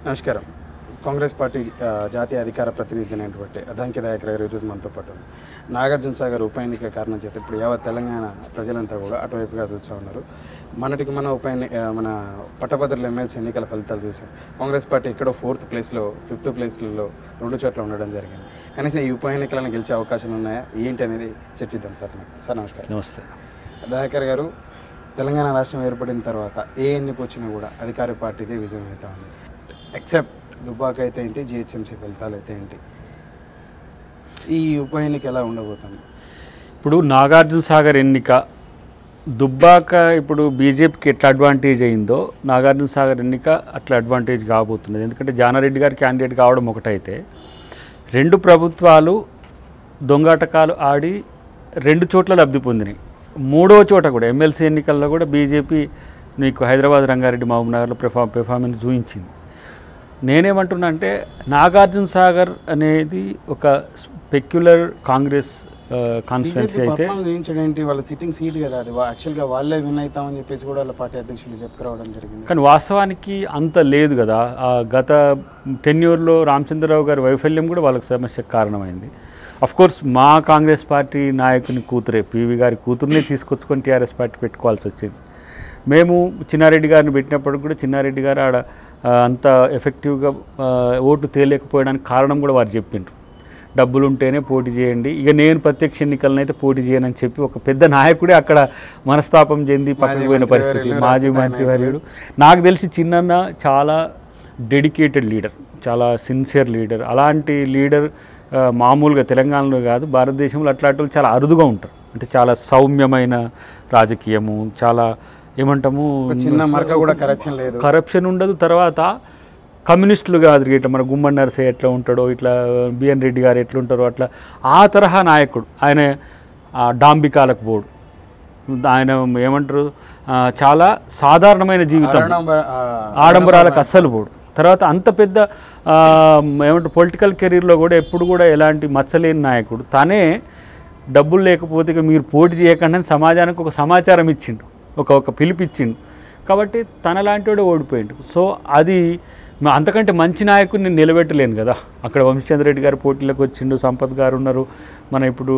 నమస్కారం కాంగ్రెస్ పార్టీ ఆ, జాతీయ అధికార ప్రతినిధి అయినటువంటి అదంకి దయాకర్ గారు ఈరోజు మనతో పాటు ఉన్నారు. నాగార్జున సాగర్ ఉప ఎన్నిక కారణం చేత ఇప్పుడు యావత్ తెలంగాణ ప్రజలంతా కూడా అటువైపుగా చూస్తూ ఉన్నారు మనటికి మన ఉప ఎన్ని ఆ, మన పట్టభద్రుల ఎమ్మెల్సీ ఎన్నికల ఫలితాలు చూసాం కాంగ్రెస్ పార్టీ ఎక్కడో ఫోర్త్ ప్లేస్లో ఫిఫ్త్ ప్లేస్లలో రెండు చోట్ల ఉండడం జరిగింది కనీసం ఈ ఉప ఎన్నికలను గెలిచే అవకాశాలు ఉన్నాయా ఏంటి అనేది చర్చిద్దాం సార్ సార్ నమస్కారం నమస్తే దయాకర్ గారు తెలంగాణ రాష్ట్రం ఏర్పడిన తర్వాత ఏ ఎన్నిక వచ్చినా కూడా అధికార పార్టీదే విజయం అవుతా ఉంది ఎక్సెప్ట్ దుబ్బాక అయితే ఏంటి జిహెచ్ఎంసీ ఫలితాలు అయితే ఏంటి ఈ ఉప ఎన్నిక ఎలా ఉండబోతుంది ఇప్పుడు నాగార్జున సాగర్ ఎన్నిక దుబ్బాక ఇప్పుడు బీజేపీకి ఎట్లా అడ్వాంటేజ్ అయిందో నాగార్జున సాగర్ ఎన్నిక అట్లా అడ్వాంటేజ్ కాబోతున్నది ఎందుకంటే జానారెడ్డి గారు క్యాండిడేట్ కావడం ఒకటైతే రెండు ప్రభుత్వాలు దొంగాటకాలు ఆడి రెండు చోట్ల లబ్ధి పొందినాయి మూడో చోట కూడా ఎమ్మెల్సీ ఎన్నికల్లో కూడా బీజేపీ నీకు హైదరాబాద్ రంగారెడ్డి మహబూబ్ నగర్లో పెర్ఫా పెర్ఫార్మెన్స్ చూపించింది నేనేమంటున్నా అంటే నాగార్జున సాగర్ అనేది ఒక స్పెక్యులర్ కాంగ్రెస్ కాన్స్టిట్యున్సీ అయితే పర్ఫామ్ చేయించడం ఏంటి వాళ్ళ సిట్టింగ్ సీట్ కదా అది యాక్చువల్గా వాళ్ళే విన్ అవుతామని చెప్పేసి కూడా వాళ్ళ పార్టీ అధ్యక్షులు చెప్పుకురావడం జరిగింది కానీ వాస్తవానికి అంత లేదు కదా ఆ గత టెన్యూర్లో రామచంద్రరావు గారి వైఫల్యం కూడా వాళ్ళకి సమస్యకు కారణమైంది అఫ్ కోర్స్ మా కాంగ్రెస్ పార్టీ నాయకుని కూతురే పివి గారి కూతుర్ని తీసుకొచ్చుకొని టీఆర్ఎస్ పార్టీ పెట్టుకోవాల్సి వచ్చింది మేము చిన్నారెడ్డి గారిని పెట్టినప్పుడు కూడా చిన్నారెడ్డి గారు ఆడ ఆ, అంత ఎఫెక్టివ్గా ఆ, ఓటు తేలేకపోవడానికి కారణం కూడా వారు చెప్పిండ్రు డబ్బులు ఉంటేనే పోటీ చేయండి ఇక నేను ప్రత్యక్ష ఎన్నికలను అయితే పోటీ చేయనని చెప్పి ఒక పెద్ద నాయకుడే అక్కడ మనస్తాపం చెంది పక్కకు పోయిన పరిస్థితి మాజీ మంత్రివర్యుడు నాకు తెలిసి చిన్నన్న చాలా డెడికేటెడ్ లీడర్ చాలా సిన్సియర్ లీడర్ అలాంటి లీడర్ ఆ, మామూలుగా తెలంగాణలో కాదు భారతదేశంలో అట్లాంటి వాళ్ళు చాలా అరుదుగా ఉంటారు అంటే చాలా సౌమ్యమైన రాజకీయము చాలా ఏమంటాము ఒక చిన్న మరక కూడా కరప్షన్ లేదు కరప్షన్ ఉండదు తర్వాత కమ్యూనిస్టులు కాదు ఇట్లా మన గుమ్మడి నరసయ్య ఎట్లా ఉంటాడో ఇట్లా బిఎన్ రెడ్డి గారు ఎట్లా ఉంటారో అట్లా ఆ తరహా నాయకుడు ఆయన ఆ, డాంబికాలకు పోడు ఆయన ఏమంటారు ఆ, చాలా సాధారణమైన జీవితం ఆడంబర- ఆ, ఆడంబరాలకు అస్సలు పోడు తర్వాత అంత పెద్ద ఆ, ఏమంటారు పొలిటికల్ కెరీర్లో కూడా ఎప్పుడు కూడా ఎలాంటి మచ్చలేని నాయకుడు తనే డబ్బులు లేకపోతే ఇక మీరు పోటీ చేయకుండా సమాజానికి ఒక సమాచారం ఇచ్చిండు ఒక ఒక పిలిపిచ్చిండు కాబట్టి తన లాంటి వాడే ఓడిపోయిండు సో అది మ- అంతకంటే మంచి నాయకుడిని నిలబెట్టలేను కదా అక్కడ వంశచంద్రెడ్డి గారు పోటీలోకి వచ్చిండు సంపత్ గారు ఉన్నారు మన ఇప్పుడు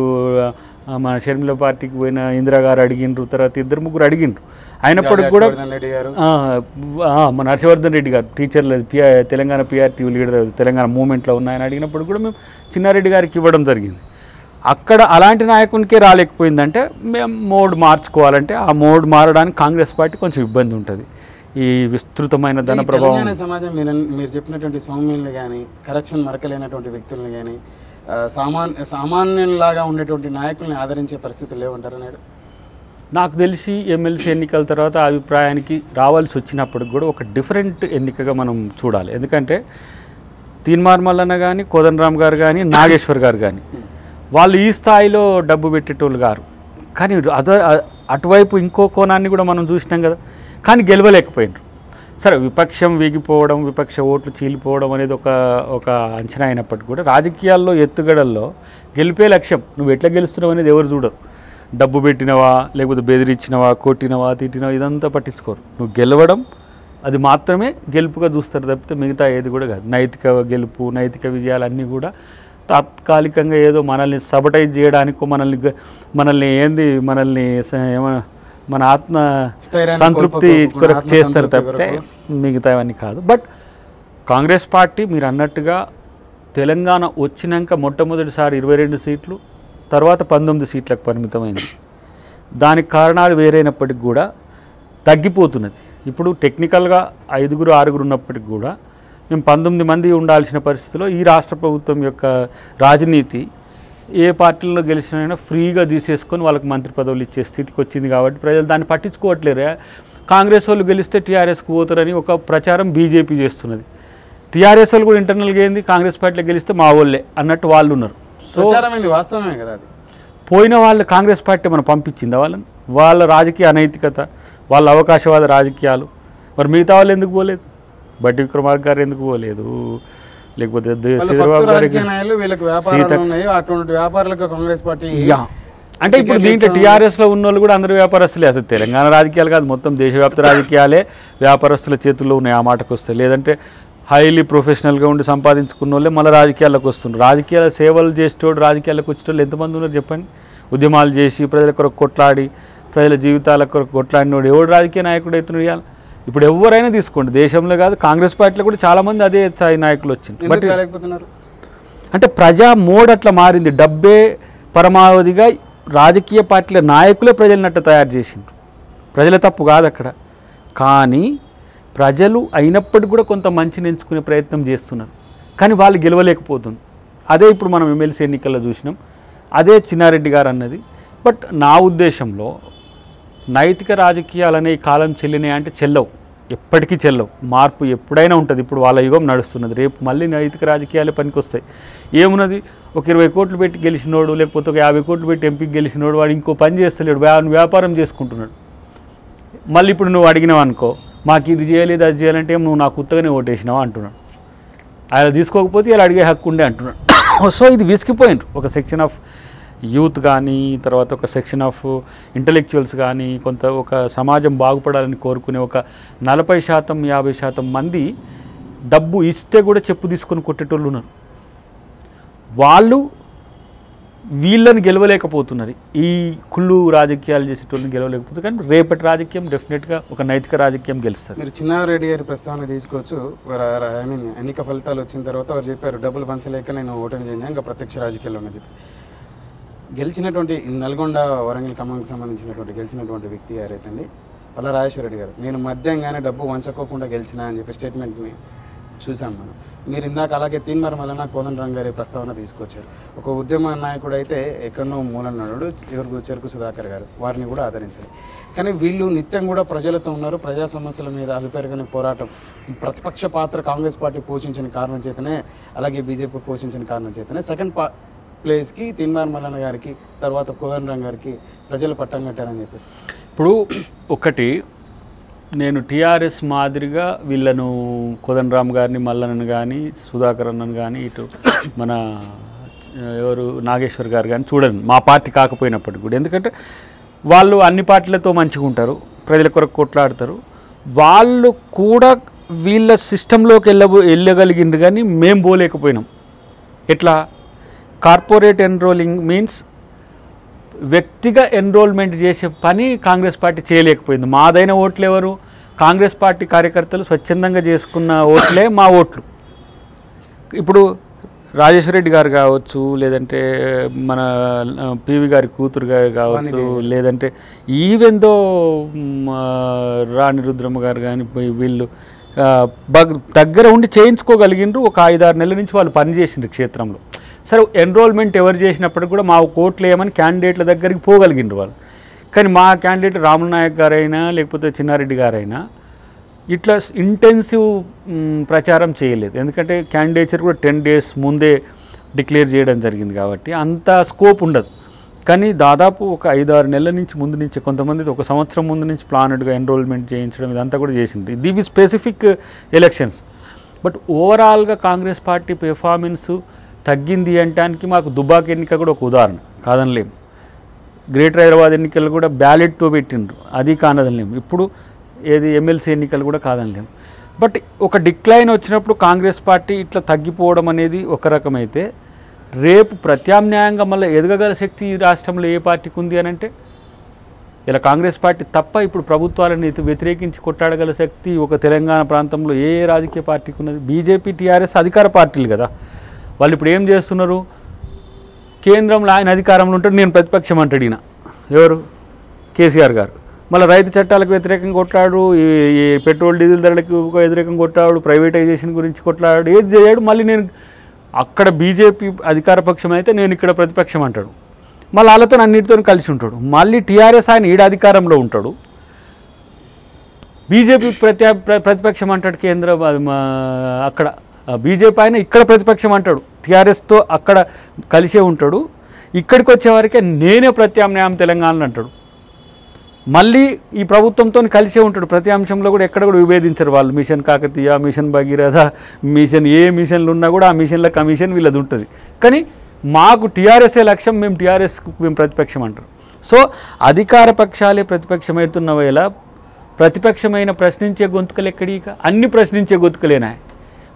ఆ, మన షర్మిల పార్టీకి పోయిన ఇందిరా గారు అడిగిండ్రు తర్వాత ఇద్దరు ముగ్గురు అడిగిండ్రు అయినప్పటికి కూడా హర్షవర్ధన్ రెడ్డి గారు ఆ, ఆ, మన హర్షవర్ధన్ రెడ్డి గారు టీచర్లు PR Telangana PRT leader Telangana మూమెంట్లో ఉన్నాయని అడిగినప్పుడు కూడా మేము చిన్నారెడ్డి గారికి ఇవ్వడం జరిగింది అక్కడ అలాంటి నాయకునికే రాలేకపోయిందంటే మేము మోడ్ మార్చుకోవాలంటే ఆ మోడ్ మారడానికి కాంగ్రెస్ పార్టీ కొంచెం ఇబ్బంది ఉంటుంది ఈ విస్తృతమైన ధన ఈ ప్రభావం తెలంగాణ సమాజం మీరు మీరు చెప్పినటువంటి సౌమ్యుల్ని కానీ కరప్షన్ మరకలేనటువంటి వ్యక్తుల్ని కానీ సామాన్ సామాన్యులాగా ఉండేటువంటి నాయకుల్ని ఆదరించే పరిస్థితులు లేవంటారు నాడు నాకు తెలిసి ఎమ్మెల్సీ ఎన్నికల తర్వాత ఆ అభిప్రాయానికి రావాల్సి వచ్చినప్పటికి కూడా ఒక డిఫరెంట్ ఎన్నికగా మనం చూడాలి ఎందుకంటే తీన్మార్ మల్లన్న కానీ కోదండరామ్ గారు కానీ నాగేశ్వర్ గారు కానీ వాళ్ళు ఈ స్థాయిలో డబ్బు పెట్టేటోళ్ళు గారు కానీ అద అటువైపు ఇంకో కోణాన్ని కూడా మనం చూసినాం కదా కానీ గెలవలేకపోయినారు సరే విపక్షం వీగిపోవడం విపక్ష ఓట్లు చీలిపోవడం అనేది ఒక ఒక అంచనా అయినప్పటికీ కూడా రాజకీయాల్లో ఎత్తుగడల్లో గెలిపే లక్ష్యం నువ్వు ఎట్లా గెలుస్తున్నావు అనేది ఎవరు చూడరు డబ్బు పెట్టినవా లేకపోతే బెదిరించినవా కొట్టినవా తిట్టినవా ఇదంతా పట్టించుకోరు నువ్వు గెలవడం అది మాత్రమే గెలుపుగా చూస్తారు తప్పితే మిగతా ఏది కూడా కాదు నైతిక గెలుపు నైతిక విజయాలన్నీ కూడా తాత్కాలికంగా ఏదో మనల్ని సబటైజ్ చేయడానికో మనల్ని గ- మనల్ని ఏంది మనల్ని స- ఏమ- మన ఆత్మ స్థైర్యాన్ని సంతృప్తి కోల్పోకు- మన కొరకు ఆత్మ చేస్తారు సంతృప్తి తప్పితే మిగతావన్నీ కాదు బట్ కాంగ్రెస్ పార్టీ మీరు అన్నట్టుగా తెలంగాణ వచ్చినాక మొట్టమొదటిసారి ఇరవై రెండు సీట్లు తర్వాత పంతొమ్మిది సీట్లకు పరిమితమైంది దానికి కారణాలు వేరైనప్పటికి కూడా తగ్గిపోతున్నది ఇప్పుడు టెక్నికల్గా ఐదుగురు ఆరుగురు ఉన్నప్పటికి కూడా మేము పంతొమ్మిది మంది ఉండాల్సిన పరిస్థితిలో ఈ రాష్ట్ర ప్రభుత్వం యొక్క రాజనీతి ఏ పార్టీలో గెలిచినైనా ఫ్రీగా తీసేసుకొని వాళ్ళకి మంత్రి పదవులు ఇచ్చే స్థితికి వచ్చింది కాబట్టి ప్రజలు దాన్ని పట్టించుకోవట్లేరు కాంగ్రెస్ వాళ్ళు గెలిస్తే టీఆర్ఎస్కి పోతారని ఒక ప్రచారం బీజేపీ చేస్తున్నది టీఆర్ఎస్ వాళ్ళు కూడా ఇంటర్నల్గా ఏంది కాంగ్రెస్ పార్టీలో గెలిస్తే మా వాళ్ళే అన్నట్టు వాళ్ళు ఉన్నారు సో ప్రచారం ఏంది వాస్తవమే కదా అది పోయిన వాళ్ళు కాంగ్రెస్ పార్టీ మనం పంపించిందా వాళ్ళని వాళ్ళ రాజకీయ అనైతికత వాళ్ళ అవకాశవాద రాజకీయాలు మరి మిగతా వాళ్ళు ఎందుకు పోలేదు బట్టి విక్రమార్క గారు ఎందుకు పోలేదు లేకపోతే దే- వాళ్ళ శ్రీధరబాబు భక్తు గారికి రాజకీయ నాయకులు వీళ్ళకి వ్యాపారాలు ఉన్నాయి అటువంటి వ్యాపారాలకు కాంగ్రెస్ పార్టీ యా అంటే ఇప్పుడు దీంట్లో టీఆర్ఎస్ లో ఉన్న వాళ్ళు కూడా అందరూ వ్యాపారస్తులే అసలు తెలంగాణ రాజకీయాలు కాదు మొత్తం దేశవ్యాప్త రాజకీయాలే వ్యాపారస్తుల చేతుల్లో ఉన్నాయి ఆ మాటకు వస్తే లేదంటే హైలీ ప్రొఫెషనల్గా ఉండి సంపాదించుకున్న వాళ్ళే మళ్ళీ రాజకీయాల్లోకి వస్తున్నారు రాజకీయాల సేవలు చేసేటోడు రాజకీయాల్లోకి వచ్చేటోళ్ళు ఎంతమంది ఉన్నారు చెప్పండి ఉద్యమాలు చేసి ప్రజల కొరకు కొట్లాడి ప్రజల జీవితాల కొరకు కొట్లాడినోడు ఎవడు రాజకీయ నాయకుడు అవుతున్నాడు ఇవాళ ఇప్పుడు ఎవరైనా తీసుకోండి దేశంలో కాదు కాంగ్రెస్ పార్టీలో కూడా చాలామంది అదే స్థాయి నాయకులు వచ్చింది బట్ ఎందుకు కాలేకపోతున్నారు అంటే ప్రజా మోడ్ అట్లా మారింది డబ్బే పరమావధిగా రాజకీయ పార్టీల నాయకులే ప్రజలనట్టు తయారు చేసిండ్రు ప్రజల తప్పు కాదు అక్కడ కానీ ప్రజలు అయినప్పటికీ కూడా కొంత మంచిని ఎంచుకునే ప్రయత్నం చేస్తున్నారు కానీ వాళ్ళు గెలవలేకపోతుంది అదే ఇప్పుడు మనం ఎమ్మెల్సీ ఎన్నికల్లో చూసినాం అదే చిన్నారెడ్డి గారు అన్నది బట్ నా ఉద్దేశంలో నైతిక రాజకీయాలనే ఈ కాలం చెల్లినాయి అంటే చెల్లవు ఎప్పటికీ చెల్లవు మార్పు ఎప్పుడైనా ఉంటుంది ఇప్పుడు వాళ్ళ యుగం నడుస్తున్నది రేపు మళ్ళీ నైతిక రాజకీయాలే పనికొస్తాయి ఏమున్నది ఒక ఇరవై కోట్లు పెట్టి గెలిచినోడు లేకపోతే ఒక యాభై కోట్లు పెట్టి ఎంపీకి గెలిచినోడు వాడు ఇంకో పని చేస్తలేడు వ్యా- వ్యాపారం చేసుకుంటున్నాడు మళ్ళీ ఇప్పుడు నువ్వు అడిగినావు అనుకో మాకు ఇది చేయలేదు అది చేయాలంటే ఏం నువ్వు నాకు ఉత్తగానే ఓటేసినావా అంటున్నాడు ఆయన తీసుకోకపోతే ఇలా అడిగే హక్కు ఉండే అంటున్నాడు సో ఇది విసిగిపోయిండ్రు ఒక సెక్షన్ ఆఫ్ యూత్ కానీ తర్వాత ఒక సెక్షన్ ఆఫ్ ఇంటలెక్చువల్స్ కానీ కొంత ఒక సమాజం బాగుపడాలని కోరుకునే ఒక నలభై శాతం యాభై శాతం మంది డబ్బు ఇస్తే కూడా చెప్పు తీసుకొని కొట్టేటోళ్ళు ఉన్నారు వాళ్ళు వీళ్ళని గెలవలేకపోతున్నారు ఈ కుళ్ళు రాజకీయాలు చేసేటోళ్ళని గెలవలేకపోతున్నారు కానీ రేపటి రాజకీయం డెఫినెట్గా ఒక నైతిక రాజకీయం గెలుస్తుంది మీరు చిన్నారెడ్డి గారి ప్రస్తావన తీసుకోవచ్చు ఐ మీన్ ఎన్నిక ఫలితాలు వచ్చిన తర్వాత వారు చెప్పారు డబ్బులు పంచలేక నేను ఓటమి చేయండి ఇంకా ప్రత్యక్ష రాజకీయాల్లో అని చెప్పి గెలిచినటువంటి ఈ నల్గొండ వరంగల్ ఖమ్మంకి సంబంధించినటువంటి గెలిచినటువంటి వ్యక్తి ఎవరైతే పల్ల రాజేశ్వరరెడ్డి గారు నేను మద్యంగానే డబ్బు వంచకోకుండా గెలిచిన అని చెప్పి స్టేట్మెంట్ని చూసాం మనం మీరు ఇందాక అలాగే తీన్మర్ మల్లన కోదన్ రంగ్ గారి ప్రస్తావన తీసుకొచ్చారు ఒక ఉద్యమ నాయకుడు అయితే ఎక్కడనో మూలన్నాడు ఎవరికి చెరుకు సుధాకర్ గారు వారిని కూడా ఆదరించారు కానీ వీళ్ళు నిత్యం కూడా ప్రజలతో ఉన్నారు ప్రజా సమస్యల మీద అలుపెరగని పోరాటం ప్రతిపక్ష పాత్ర కాంగ్రెస్ పార్టీ పోషించిన కారణం చేతనే అలాగే బీజేపీ పోషించిన కారణం చేతనే సెకండ్ పా ప్లేస్కి తీన్మార్ మల్లన్న గారికి తర్వాత కోదన్ రంగ్ గారికి ప్రజలు పట్టం కట్టారని చెప్పేసి ఇప్పుడు ఒకటి నేను టీఆర్ఎస్ మాదిరిగా వీళ్ళను కోదండరామ్ గారిని మల్లన్నను కానీ సుధాకర్ అన్నను కానీ ఇటు మన ఎవరు నాగేశ్వర్ గారు కానీ చూడండి మా పార్టీ కాకపోయినప్పటికి కూడా ఎందుకంటే వాళ్ళు అన్ని పార్టీలతో మంచిగా ఉంటారు ప్రజల కొరకు కొట్లాడతారు వాళ్ళు కూడా వీళ్ళ సిస్టంలోకి వెళ్ళ వెళ్ళగలిగిండ్రు కానీ మేము పోలేకపోయినాం ఎట్లా కార్పొరేట్ ఎన్రోలింగ్ మీన్స్ వ్యక్తిగా ఎన్రోల్మెంట్ చేసే పని కాంగ్రెస్ పార్టీ చేయలేకపోయింది మాదైన ఓట్లు ఎవరు కాంగ్రెస్ పార్టీ కార్యకర్తలు స్వచ్ఛందంగా చేసుకున్న ఓట్లే మా ఓట్లు ఇప్పుడు రాజేశ్వర రెడ్డి గారు కావచ్చు లేదంటే మన ఆ, పివి గారి కూతురు గారు కావచ్చు లేదంటే ఈవెందో రాణి రుద్రమ్మ గారు కానీ వీళ్ళు ఆ, బగ్ దగ్గర ఉండి చేయించుకోగలిగిండ్రు ఒక ఐదారు నెలల నుంచి వాళ్ళు పనిచేసిండ్రు క్షేత్రంలో సరే ఎన్రోల్మెంట్ ఎవరు చేసినప్పటికి కూడా మా కోట్లు ఏమని క్యాండిడేట్ల దగ్గరికి పోగలిగిండ్రు వాళ్ళు కానీ మా క్యాండిడేట్ రాముల నాయక్ గారైనా లేకపోతే చిన్నారెడ్డి గారైనా ఇట్లా ఇంటెన్సివ్ మ్, ప్రచారం చేయలేదు ఎందుకంటే క్యాండిడేచర్ కూడా టెన్ డేస్ ముందే డిక్లేర్ చేయడం జరిగింది కాబట్టి అంత స్కోప్ ఉండదు కానీ దాదాపు ఒక ఐదారు నెలల నుంచి ముందు నుంచి కొంతమంది ఒక సంవత్సరం ముందు నుంచి ప్లానెడ్గా ఎన్రోల్మెంట్ చేయించడం ఇదంతా కూడా చేసింది ఇవి స్పెసిఫిక్ ఎలక్షన్స్ బట్ ఓవరాల్గా కాంగ్రెస్ పార్టీ పెర్ఫార్మెన్స్ తగ్గింది అంటానికి మాకు దుబాక్ ఎన్నిక కూడా ఒక ఉదాహరణ కాదనలేము గ్రేటర్ హైదరాబాద్ ఎన్నికలు కూడా బ్యాలెట్తో పెట్టిండ్రు అది కానదనలేము ఇప్పుడు ఏది ఎమ్మెల్సీ ఎన్నికలు కూడా కాదనలేము బట్ ఒక డిక్లైన్ వచ్చినప్పుడు కాంగ్రెస్ పార్టీ ఇట్లా తగ్గిపోవడం అనేది ఒక రకమైతే రేపు ప్రత్యామ్నాయంగా మళ్ళీ ఎదగగల శక్తి ఈ రాష్ట్రంలో ఏ పార్టీకి ఉంది అని అంటే ఇలా కాంగ్రెస్ పార్టీ తప్ప ఇప్పుడు ప్రభుత్వాలను ఇది వ్యతిరేకించి కొట్లాడగల శక్తి ఒక తెలంగాణ ప్రాంతంలో ఏ రాజకీయ పార్టీకి ఉన్నది బీజేపీ టీఆర్ఎస్ అధికార పార్టీలు కదా వాళ్ళు ఇప్పుడు ఏం చేస్తున్నారు కేంద్రంలో ఆయన అధికారంలో ఉంటాడు నేను ప్రతిపక్షం అంటాడు ఈయన ఎవరు కేసీఆర్ గారు మళ్ళీ రైతు చట్టాలకు వ్యతిరేకంగా కొట్లాడు ఈ ఈ పెట్రోల్ డీజిల్ ధరలకు వ్యతిరేకంగా కొట్లాడు ప్రైవేటైజేషన్ గురించి కొట్లాడు ఏది చేయడు మళ్ళీ నేను అక్కడ బీజేపీ అధికార పక్షం అయితే నేను ఇక్కడ ప్రతిపక్షం అంటాడు మళ్ళీ వాళ్ళతో అన్నిటితో కలిసి ఉంటాడు మళ్ళీ టీఆర్ఎస్ ఆయన ఈడ అధికారంలో ఉంటాడు బీజేపీ ప్రత్యా ప్ర- ప్రతిపక్షం అంటాడు కేంద్ర అది మా- అక్కడ బీజేపీ ఆయన ఇక్కడ ప్రతిపక్షం అంటాడు టీఆర్ఎస్తో అక్కడ కలిసే ఉంటాడు ఇక్కడికి వచ్చేవరకే నేనే ప్రత్యామ్నాయం తెలంగాణలో అంటాడు మళ్ళీ ఈ ప్రభుత్వంతో కలిసే ఉంటాడు ప్రతి అంశంలో కూడా ఎక్కడ కూడా విభేదించరు వాళ్ళు mission Kakatiya mission Bhagiratha mission ఏ మిషన్లు ఉన్నా కూడా ఆ మిషన్ల కమిషన్ వీళ్ళది ఉంటుంది కానీ మాకు టీఆర్ఎస్ఏ లక్ష్యం మేము టీఆర్ఎస్ మేము ప్రతిపక్షం అంటారు సో అధికార పక్షాలే ప్రతిపక్షమవుతున్న వేళ ప్రతిపక్షమైన ప్రశ్నించే గొంతుకలు ఎక్కడి ఇక అన్ని ప్రశ్నించే గొంతుకలేనా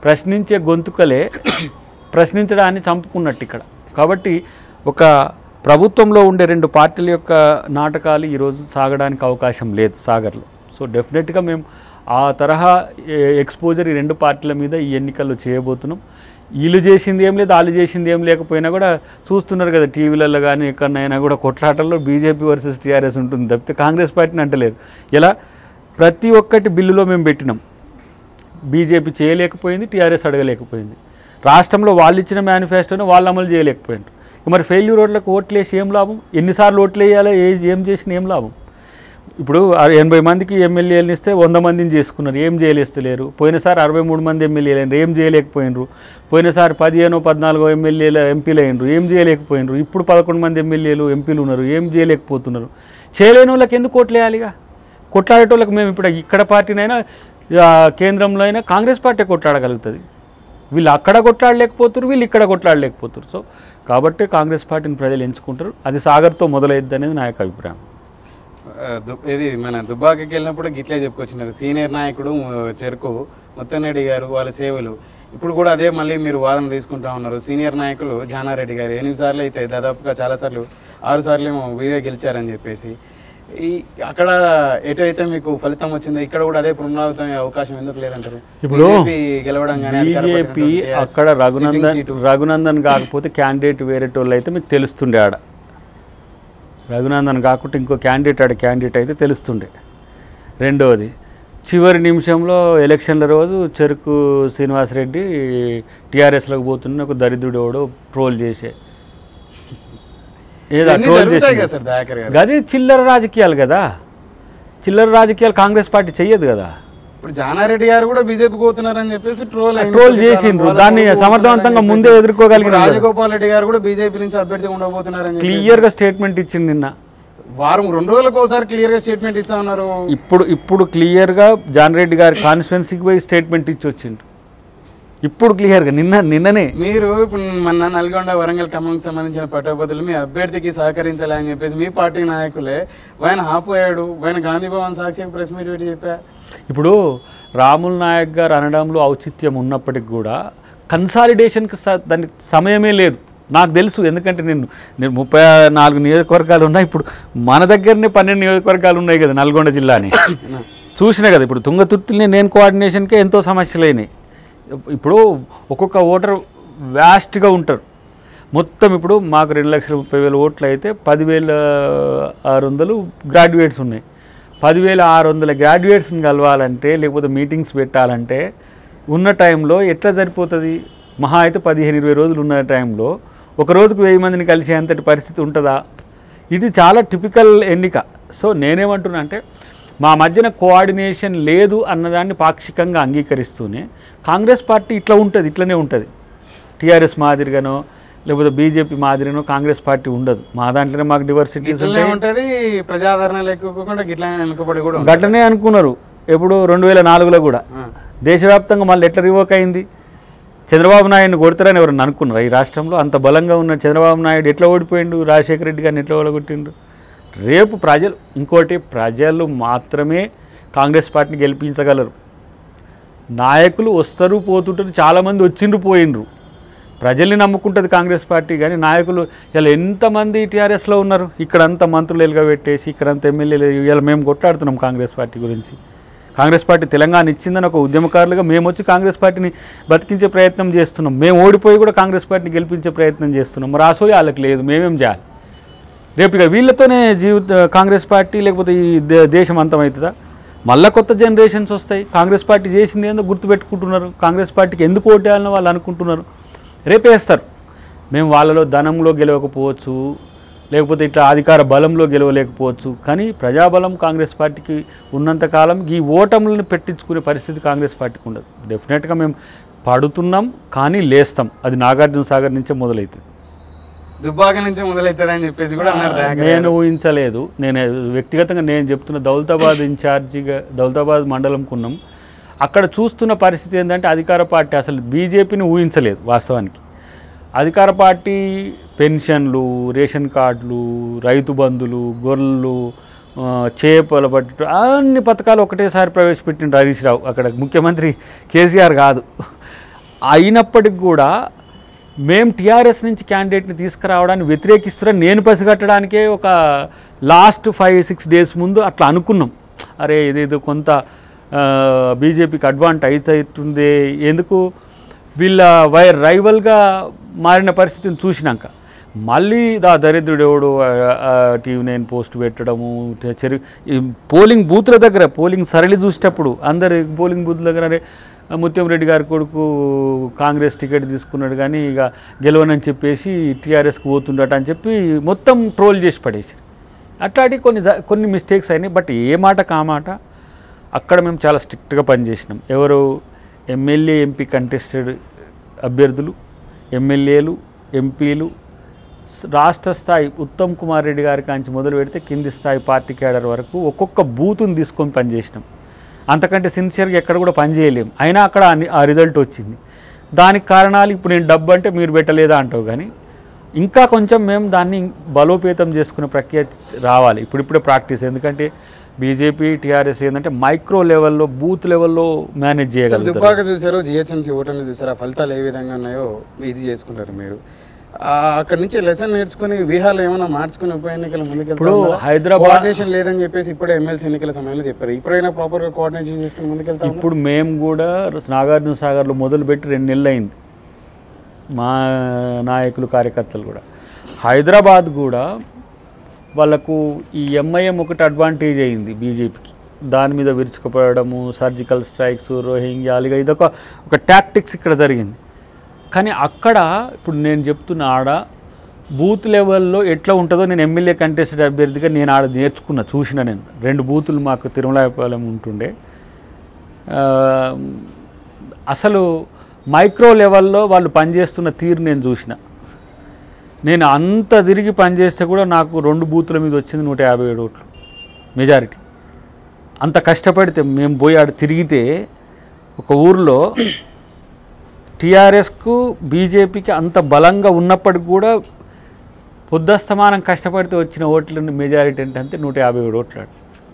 ప్రశ్నించే గొంతుకలే ప్రశ్నించడాన్ని చంపుకున్నట్టు ఇక్కడ కాబట్టి ఒక ప్రభుత్వంలో ఉండే రెండు పార్టీల యొక్క నాటకాలు ఈరోజు సాగడానికి అవకాశం లేదు సాగర్లో సో డెఫినెట్గా మేము ఆ తరహా ఎక్స్పోజర్ ఈ రెండు పార్టీల మీద ఈ ఎన్నికల్లో చేయబోతున్నాం వీళ్ళు చేసింది ఏం లేదు వాళ్ళు చేసింది ఏం లేకపోయినా కూడా చూస్తున్నారు కదా టీవీలలో కానీ ఎక్కడైనా కూడా కొట్లాటల్లో బీజేపీ వర్సెస్ టీఆర్ఎస్ ఉంటుంది తప్పితే కాంగ్రెస్ పార్టీని అంటలేరు ఇలా ప్రతి ఒక్కటి బిల్లులో మేము పెట్టినాం బీజేపీ చేయలేకపోయింది టీఆర్ఎస్ అడగలేకపోయింది రాష్ట్రంలో వాళ్ళు ఇచ్చిన మేనిఫెస్టోని వాళ్ళు అమలు చేయలేకపోయింది మరి ఫెయిల్యూర్ ఓట్లకు ఓట్లు వేసి ఏం లాభం ఎన్నిసార్లు ఓట్లు వేయాలి ఏ- ఏం చేసిన ఏం లాభం ఇప్పుడు ఆ ఎనభై మందికి ఎమ్మెల్యేలను ఇస్తే వంద మందిని చేసుకున్నారు ఏం చేయలేస్తలేరు పోయినసారి అరవై మూడు మంది ఎమ్మెల్యేలు అయినారు ఏం చేయలేకపోయినరు పోయినసారి పదిహేను పద్నాలుగో ఎమ్మెల్యేల ఎంపీలు అయినరు ఏం చేయలేకపోయినరు ఇప్పుడు పదకొండు మంది ఎమ్మెల్యేలు ఎంపీలు ఉన్నారు ఏం చేయలేకపోతున్నారు చేయలేని వాళ్ళకి ఎందుకు ఓట్లు వేయాలిగా కొట్లాడేటోళ్ళకి మేము ఇప్పుడు ఇక్కడ పార్టీనైనా ఆ, కేంద్రంలో అయినా కాంగ్రెస్ పార్టీ కొట్లాడగలుగుతుంది వీళ్ళు అక్కడ కొట్లాడలేకపోతారు వీళ్ళు ఇక్కడ కొట్లాడలేకపోతారు సో కాబట్టి కాంగ్రెస్ పార్టీని ప్రజలు ఎంచుకుంటారు అది సాగర్తో మొదలైద్ది అనేది నా యొక్క అభిప్రాయం ఆ, దు- ఇది మన దుబ్బాకకి వెళ్ళినప్పుడు గిట్లే చెప్పుకొచ్చినారు సీనియర్ నాయకుడు ఆ, చెరుకు ముత్తనరెడ్డి గారు వాళ్ళ సేవలు ఇప్పుడు కూడా అదే మళ్ళీ మీరు వాదన తీసుకుంటా ఉన్నారు సీనియర్ నాయకులు జానారెడ్డి గారు ఎనిమిది సార్లు అయితే దాదాపుగా చాలా సార్లు ఆరు సార్లు ఏమో వీరే గెలిచారని చెప్పేసి ఈ అక్కడ ఎటైతే మీకు ఫలితం వచ్చిందో ఇక్కడ కూడా అదే పునరావృతం అయ్యే అవకాశం ఎందుకు లేదంటారు ఇప్పుడు BJP గెలవడం కానీ అధికార బీజేపీ పక్షానికి TRS అక్కడ రఘునందన్ sitting seat. రఘునందన్ కాకపోతే క్యాండిడేట్ వేరేటోళ్ళు అయితే మీకు తెలుస్తుండే ఆడ రఘునందన్ కాకుండా ఇంకో క్యాండిడేట్ ఆడ క్యాండిడేట్ అయితే తెలుస్తుండే రెండవది చివరి నిమిషంలో ఎలక్షన్ల రోజు చెరుకు శ్రీనివాసరెడ్డి టీఆర్ఎస్లోకి పోతున్న ఒక దరిద్రుడు ఎవడో ట్రోల్ చేసే ఏదో ఇవన్నీ ట్రోల్ జరుగుతాయి కదా చేసి సార్ దయాకర్ గారు గది చిల్లర రాజకీయాలు కదా చిల్లర రాజకీయాలు కాంగ్రెస్ పార్టీ చెయ్యదు కదా ఇప్పుడు జానారెడ్డి గారు కూడా బీజేపీ పోతున్నారని చెప్పేసి ట్రోల్ అయింది. ట్రోల్ చేసిండ్రు. వాళ్ళ దాన్ని కొడుకు సమర్థవంతంగా పోతున్నారని ముందే చెప్పేసి. ఎదుర్కోగలిగిన ఇప్పుడు రాజగోపాల్ రెడ్డి గారు కూడా బీజేపీ నుంచి అభ్యర్థి ఉండబోతున్నారని చెప్పి క్లియర్గా స్టేట్మెంట్ ఇచ్చింది నిన్న వారం రెండు రోజులకు ఒకసారి క్లియర్ గా స్టేట్మెంట్ ఇస్తా ఉన్నారు ఇప్పుడు ఇప్పుడు క్లియర్గా జాన్ రెడ్డి గారి కాన్స్టిట్యున్సీకి పోయి స్టేట్మెంట్ ఇచ్చి వచ్చిండు ఇప్పుడు క్లియర్గా నిన్న నిన్ననే మీరు ఇప్పుడు మన నల్గొండ వరంగల్ ఖమ్మంకి సంబంధించిన పట్టభద్రులు మీ అభ్యర్థికి సహకరించాలి అని చెప్పేసి మీ పార్టీ నాయకులే ఆయన ఆపోయాడు ఆయన గాంధీ భవన్ సాక్షి ప్రెస్ మీట్ పెట్టి చెప్పా ఇప్పుడు రాముల్ నాయక్ గారు అనడంలో ఔచిత్యం ఉన్నప్పటికి కూడా కన్సాలిడేషన్కి స- దానికి సమయమే లేదు నాకు తెలుసు ఎందుకంటే నేను నేను ముప్పై నాలుగు నియోజకవర్గాలు ఉన్నాయి ఇప్పుడు మన దగ్గరనే పన్నెండు నియోజకవర్గాలు ఉన్నాయి కదా నల్గొండ జిల్లాని చూసిన కదా ఇప్పుడు తుంగతుర్తిని నేను కోఆర్డినేషన్కే ఎంతో సమస్యలు అయినాయి ఇప్పుడు ఒక్కొక్క ఓటర్ వ్యాస్ట్గా ఉంటారు మొత్తం ఇప్పుడు మాకు రెండు లక్షల ముప్పై వేల ఓట్లు అయితే పదివేల ఆరు వందలు గ్రాడ్యుయేట్స్ ఉన్నాయి పదివేల ఆరు వందల గ్రాడ్యుయేట్స్ని కలవాలంటే లేకపోతే మీటింగ్స్ పెట్టాలంటే ఉన్న టైంలో ఎట్లా సరిపోతుంది మహా అయితే పదిహేను ఇరవై రోజులు ఉన్న టైంలో ఒక రోజుకు వెయ్యి మందిని కలిసేంతటి పరిస్థితి ఉంటుందా ఇది చాలా టిపికల్ ఎన్నిక సో నేనేమంటున్నా అంటే మా మధ్యన కోఆర్డినేషన్ లేదు అన్నదాన్ని పాక్షికంగా అంగీకరిస్తూనే కాంగ్రెస్ పార్టీ ఇట్లా ఉంటుంది ఇట్లనే ఉంటుంది టీఆర్ఎస్ మాదిరిగానో లేకపోతే బీజేపీ మాదిరినో కాంగ్రెస్ పార్టీ ఉండదు మా దాంట్లోనే మాకు డివర్సిటీస్ గిట్లనే ఉంటది ప్రజాదరణ లేకపోకుండా గిట్లనే వెనుకబడి కూడా ఉంటుంది. గట్లనే అనుకున్నారు ఎప్పుడు రెండు వేల నాలుగులో కూడా ఆ. దేశవ్యాప్తంగా మళ్ళీ ఎట్లా రివోక్ అయింది చంద్రబాబు నాయుడిని కొడతారని ఎవరన్నా అనుకున్నారు ఈ రాష్ట్రంలో అంత బలంగా ఉన్న చంద్రబాబు నాయుడు ఎట్లా ఓడిపోయిండు రాజశేఖర రెడ్డి గారిని ఎట్లా ఓడగొట్టిండు రేపు ప్రజలు ఇంకోటి ప్రజలు మాత్రమే కాంగ్రెస్ పార్టీని గెలిపించగలరు నాయకులు వస్తారు పోతుంటారు చాలామంది వచ్చిండ్రు పోయిండ్రు ప్రజల్ని నమ్ముకుంటుంది కాంగ్రెస్ పార్టీ కానీ నాయకులు ఇలా ఎంతమంది టీఆర్ఎస్లో ఉన్నారు ఇక్కడ అంత మంత్రులు ఎలుగా పెట్టేసి ఇక్కడ అంత ఎమ్మెల్యేలు ఇలా మేము కొట్లాడుతున్నాం కాంగ్రెస్ పార్టీ గురించి కాంగ్రెస్ పార్టీ తెలంగాణ ఇచ్చిందని ఒక ఉద్యమకారులుగా మేము వచ్చి కాంగ్రెస్ పార్టీని బతికించే ప్రయత్నం చేస్తున్నాం మేము ఓడిపోయి కూడా కాంగ్రెస్ పార్టీని గెలిపించే ప్రయత్నం చేస్తున్నాం మరి ఆసోయి వాళ్ళకి లేదు మేమేం చేయాలి రేపు ఇక వీళ్ళతోనే జీవిత కాంగ్రెస్ పార్టీ లేకపోతే ఈ దే- దేశం అంతమవుతుందా మళ్ళా కొత్త జనరేషన్స్ వస్తాయి కాంగ్రెస్ పార్టీ చేసింది ఏందో గుర్తుపెట్టుకుంటున్నారు కాంగ్రెస్ పార్టీకి ఎందుకు ఓటేయాలని వాళ్ళు అనుకుంటున్నారు రేపే వేస్తారు మేము వాళ్ళలో ధనంలో గెలవకపోవచ్చు లేకపోతే ఇట్లా అధికార బలంలో గెలవలేకపోవచ్చు కానీ ప్రజాబలం కాంగ్రెస్ పార్టీకి ఉన్నంతకాలం ఈ ఓటములను పెట్టించుకునే పరిస్థితి కాంగ్రెస్ పార్టీకి ఉండదు డెఫినెట్గా మేము పడుతున్నాం కానీ లేస్తాం అది నాగార్జున సాగర్ నుంచే మొదలవుతుంది దుబ్బాక నుంచి మొదలవుతుందని చెప్పేసి కూడా అన్నారు దయాకర్ గారు. నేను ఊహించలేదు నేను వ్యక్తిగతంగా నేను చెప్తున్న దౌలతాబాద్ ఇన్ఛార్జిగా దౌలతాబాద్ మండలం కున్నాం అక్కడ చూస్తున్న పరిస్థితి ఏంటంటే అధికార పార్టీ అసలు బీజేపీని ఊహించలేదు వాస్తవానికి అధికార పార్టీ పెన్షన్లు రేషన్ కార్డులు రైతు బంధులు గొర్రెలు ఆ, చేపల పట్టు అన్ని పథకాలు ఒకటేసారి ప్రవేశపెట్టిండు హరీష్ రావు అక్కడ ముఖ్యమంత్రి కేసీఆర్ కాదు అయినప్పటికి కూడా మేము టీఆర్ఎస్ నుంచి క్యాండిడేట్ని తీసుకురావడానికి వ్యతిరేకిస్తున్నాం నేను పసిగట్టడానికే ఒక లాస్ట్ ఫైవ్ సిక్స్ డేస్ ముందు అట్లా అనుకున్నాం అరే ఇదేదో కొంత బీజేపీకి అడ్వాంటేజ్ అవుతుంది ఎందుకు వీళ్ళ వై రైవల్గా మారిన పరిస్థితిని చూసినాక మళ్ళీ దా దరిద్రుడు ఎవడు టీవీ నైన్ పోస్ట్ పెట్టడము ట- చెరు ఈ పోలింగ్ బూత్ల దగ్గర పోలింగ్ సరళి చూసేటప్పుడు అందరు పోలింగ్ బూత్ దగ్గర అరే ముత్యం రెడ్డి గారి కొడుకు కాంగ్రెస్ టికెట్ తీసుకున్నాడు కానీ ఇక గెలవనని చెప్పేసి టీఆర్ఎస్కి పోతుండట అని చెప్పి మొత్తం ట్రోల్ చేసి పడేసి అట్లాంటి కొన్ని జ- కొన్ని మిస్టేక్స్ అయినాయి బట్ ఏ మాట కామాట అక్కడ మేము చాలా స్ట్రిక్ట్గా పనిచేసినాం ఎవరు ఎమ్మెల్యే ఎంపీ కంటెస్టెడ్ అభ్యర్థులు ఎమ్మెల్యేలు ఎంపీలు స్- రాష్ట్ర స్థాయి ఉత్తమ్ కుమార్ రెడ్డి గారి కాంచి మొదలు పెడితే కింది స్థాయి పార్టీ క్యాడర్ వరకు ఒక్కొక్క బూతుని తీసుకొని పనిచేసినాం అంతకంటే సిన్సియర్గా ఎక్కడ కూడా పని చేయలేం అయినా అక్కడ అన్ని- ఆ రిజల్ట్ వచ్చింది దానికి కారణాలు ఇప్పుడు నేను డబ్బు అంటే మీరు పెట్టలేదా అంటావు కానీ ఇంకా కొంచెం మేము దాన్ని బలోపేతం చేసుకునే ప్రక్రియ రావాలి ఇప్పుడిప్పుడే ప్రాక్టీస్ ఎందుకంటే బీజేపీ టీఆర్ఎస్ ఏంటంటే మైక్రో లెవెల్లో బూత్ లెవెల్లో మేనేజ్ చేయగలుగుతారు దుబ్బాక చూసారు జిహెచ్ఎంసీ ఓటర్లు చూసారు ఆ ఫలితాలు ఏ విధంగా ఉన్నాయో ఇది చేసుకుంటారు మీరు ఆ, అక్కడ నుంచి లెసన్ నేర్చుకుని వ్యూహాలు ఏమైనా మార్చుకుని ఉప ఎన్నికలు ఇప్పుడు ముందుకెళ్తారు హైదరాబాద్ కోఆర్డినేషన్ లేదని చెప్పేసి ఇప్పుడే ఎమ్మెల్సీ ఎన్నికల సమయంలో చెప్పారు ఇప్పుడైనా ప్రాపర్ గా కోఆర్డినేషన్ చేసుకుని ముందుకెళ్తాం ఇప్పుడు మేము కూడా నాగార్జున సాగర్లో మొదలుపెట్టి రెండు నెలలు అయింది మా నాయకులు కార్యకర్తలు కూడా హైదరాబాద్ కూడా వాళ్ళకు ఈ ఎంఐఎం ఒకటి అడ్వాంటేజ్ అయింది బీజేపీకి దాని మీద విరుచుకుపడము సర్జికల్ స్ట్రైక్స్ రోహింగ్యాలుగా ఇదొక ఒక టాక్టిక్స్ ఇక్కడ జరిగింది కానీ అక్కడ ఇప్పుడు నేను చెప్తున్న ఆడ బూత్ లెవెల్లో ఎట్లా ఉంటుందో నేను ఎమ్మెల్యే కంటెస్టెడ్ అభ్యర్థిగా నేను ఆడ నేర్చుకున్న చూసిన నేను రెండు బూతులు మాకు తిరుమలాయపాలెం ఉంటుండే ఆ, అసలు మైక్రో లెవెల్లో వాళ్ళు పనిచేస్తున్న తీరు నేను చూసిన నేను అంత తిరిగి పనిచేస్తే కూడా నాకు రెండు బూతుల మీద వచ్చింది నూట యాభై ఏడు ఓట్లు మెజారిటీ అంత కష్టపడితే మేము పోయి ఆడ తిరిగితే ఒక ఊర్లో టీఆర్ఎస్కు బీజేపీకి అంత బలంగా ఉన్నప్పటికి కూడా పొద్దస్తమానం కష్టపడితే వచ్చిన ఓట్ల మెజారిటీ ఏంటంటే నూట యాభై ఏడు ఓట్లు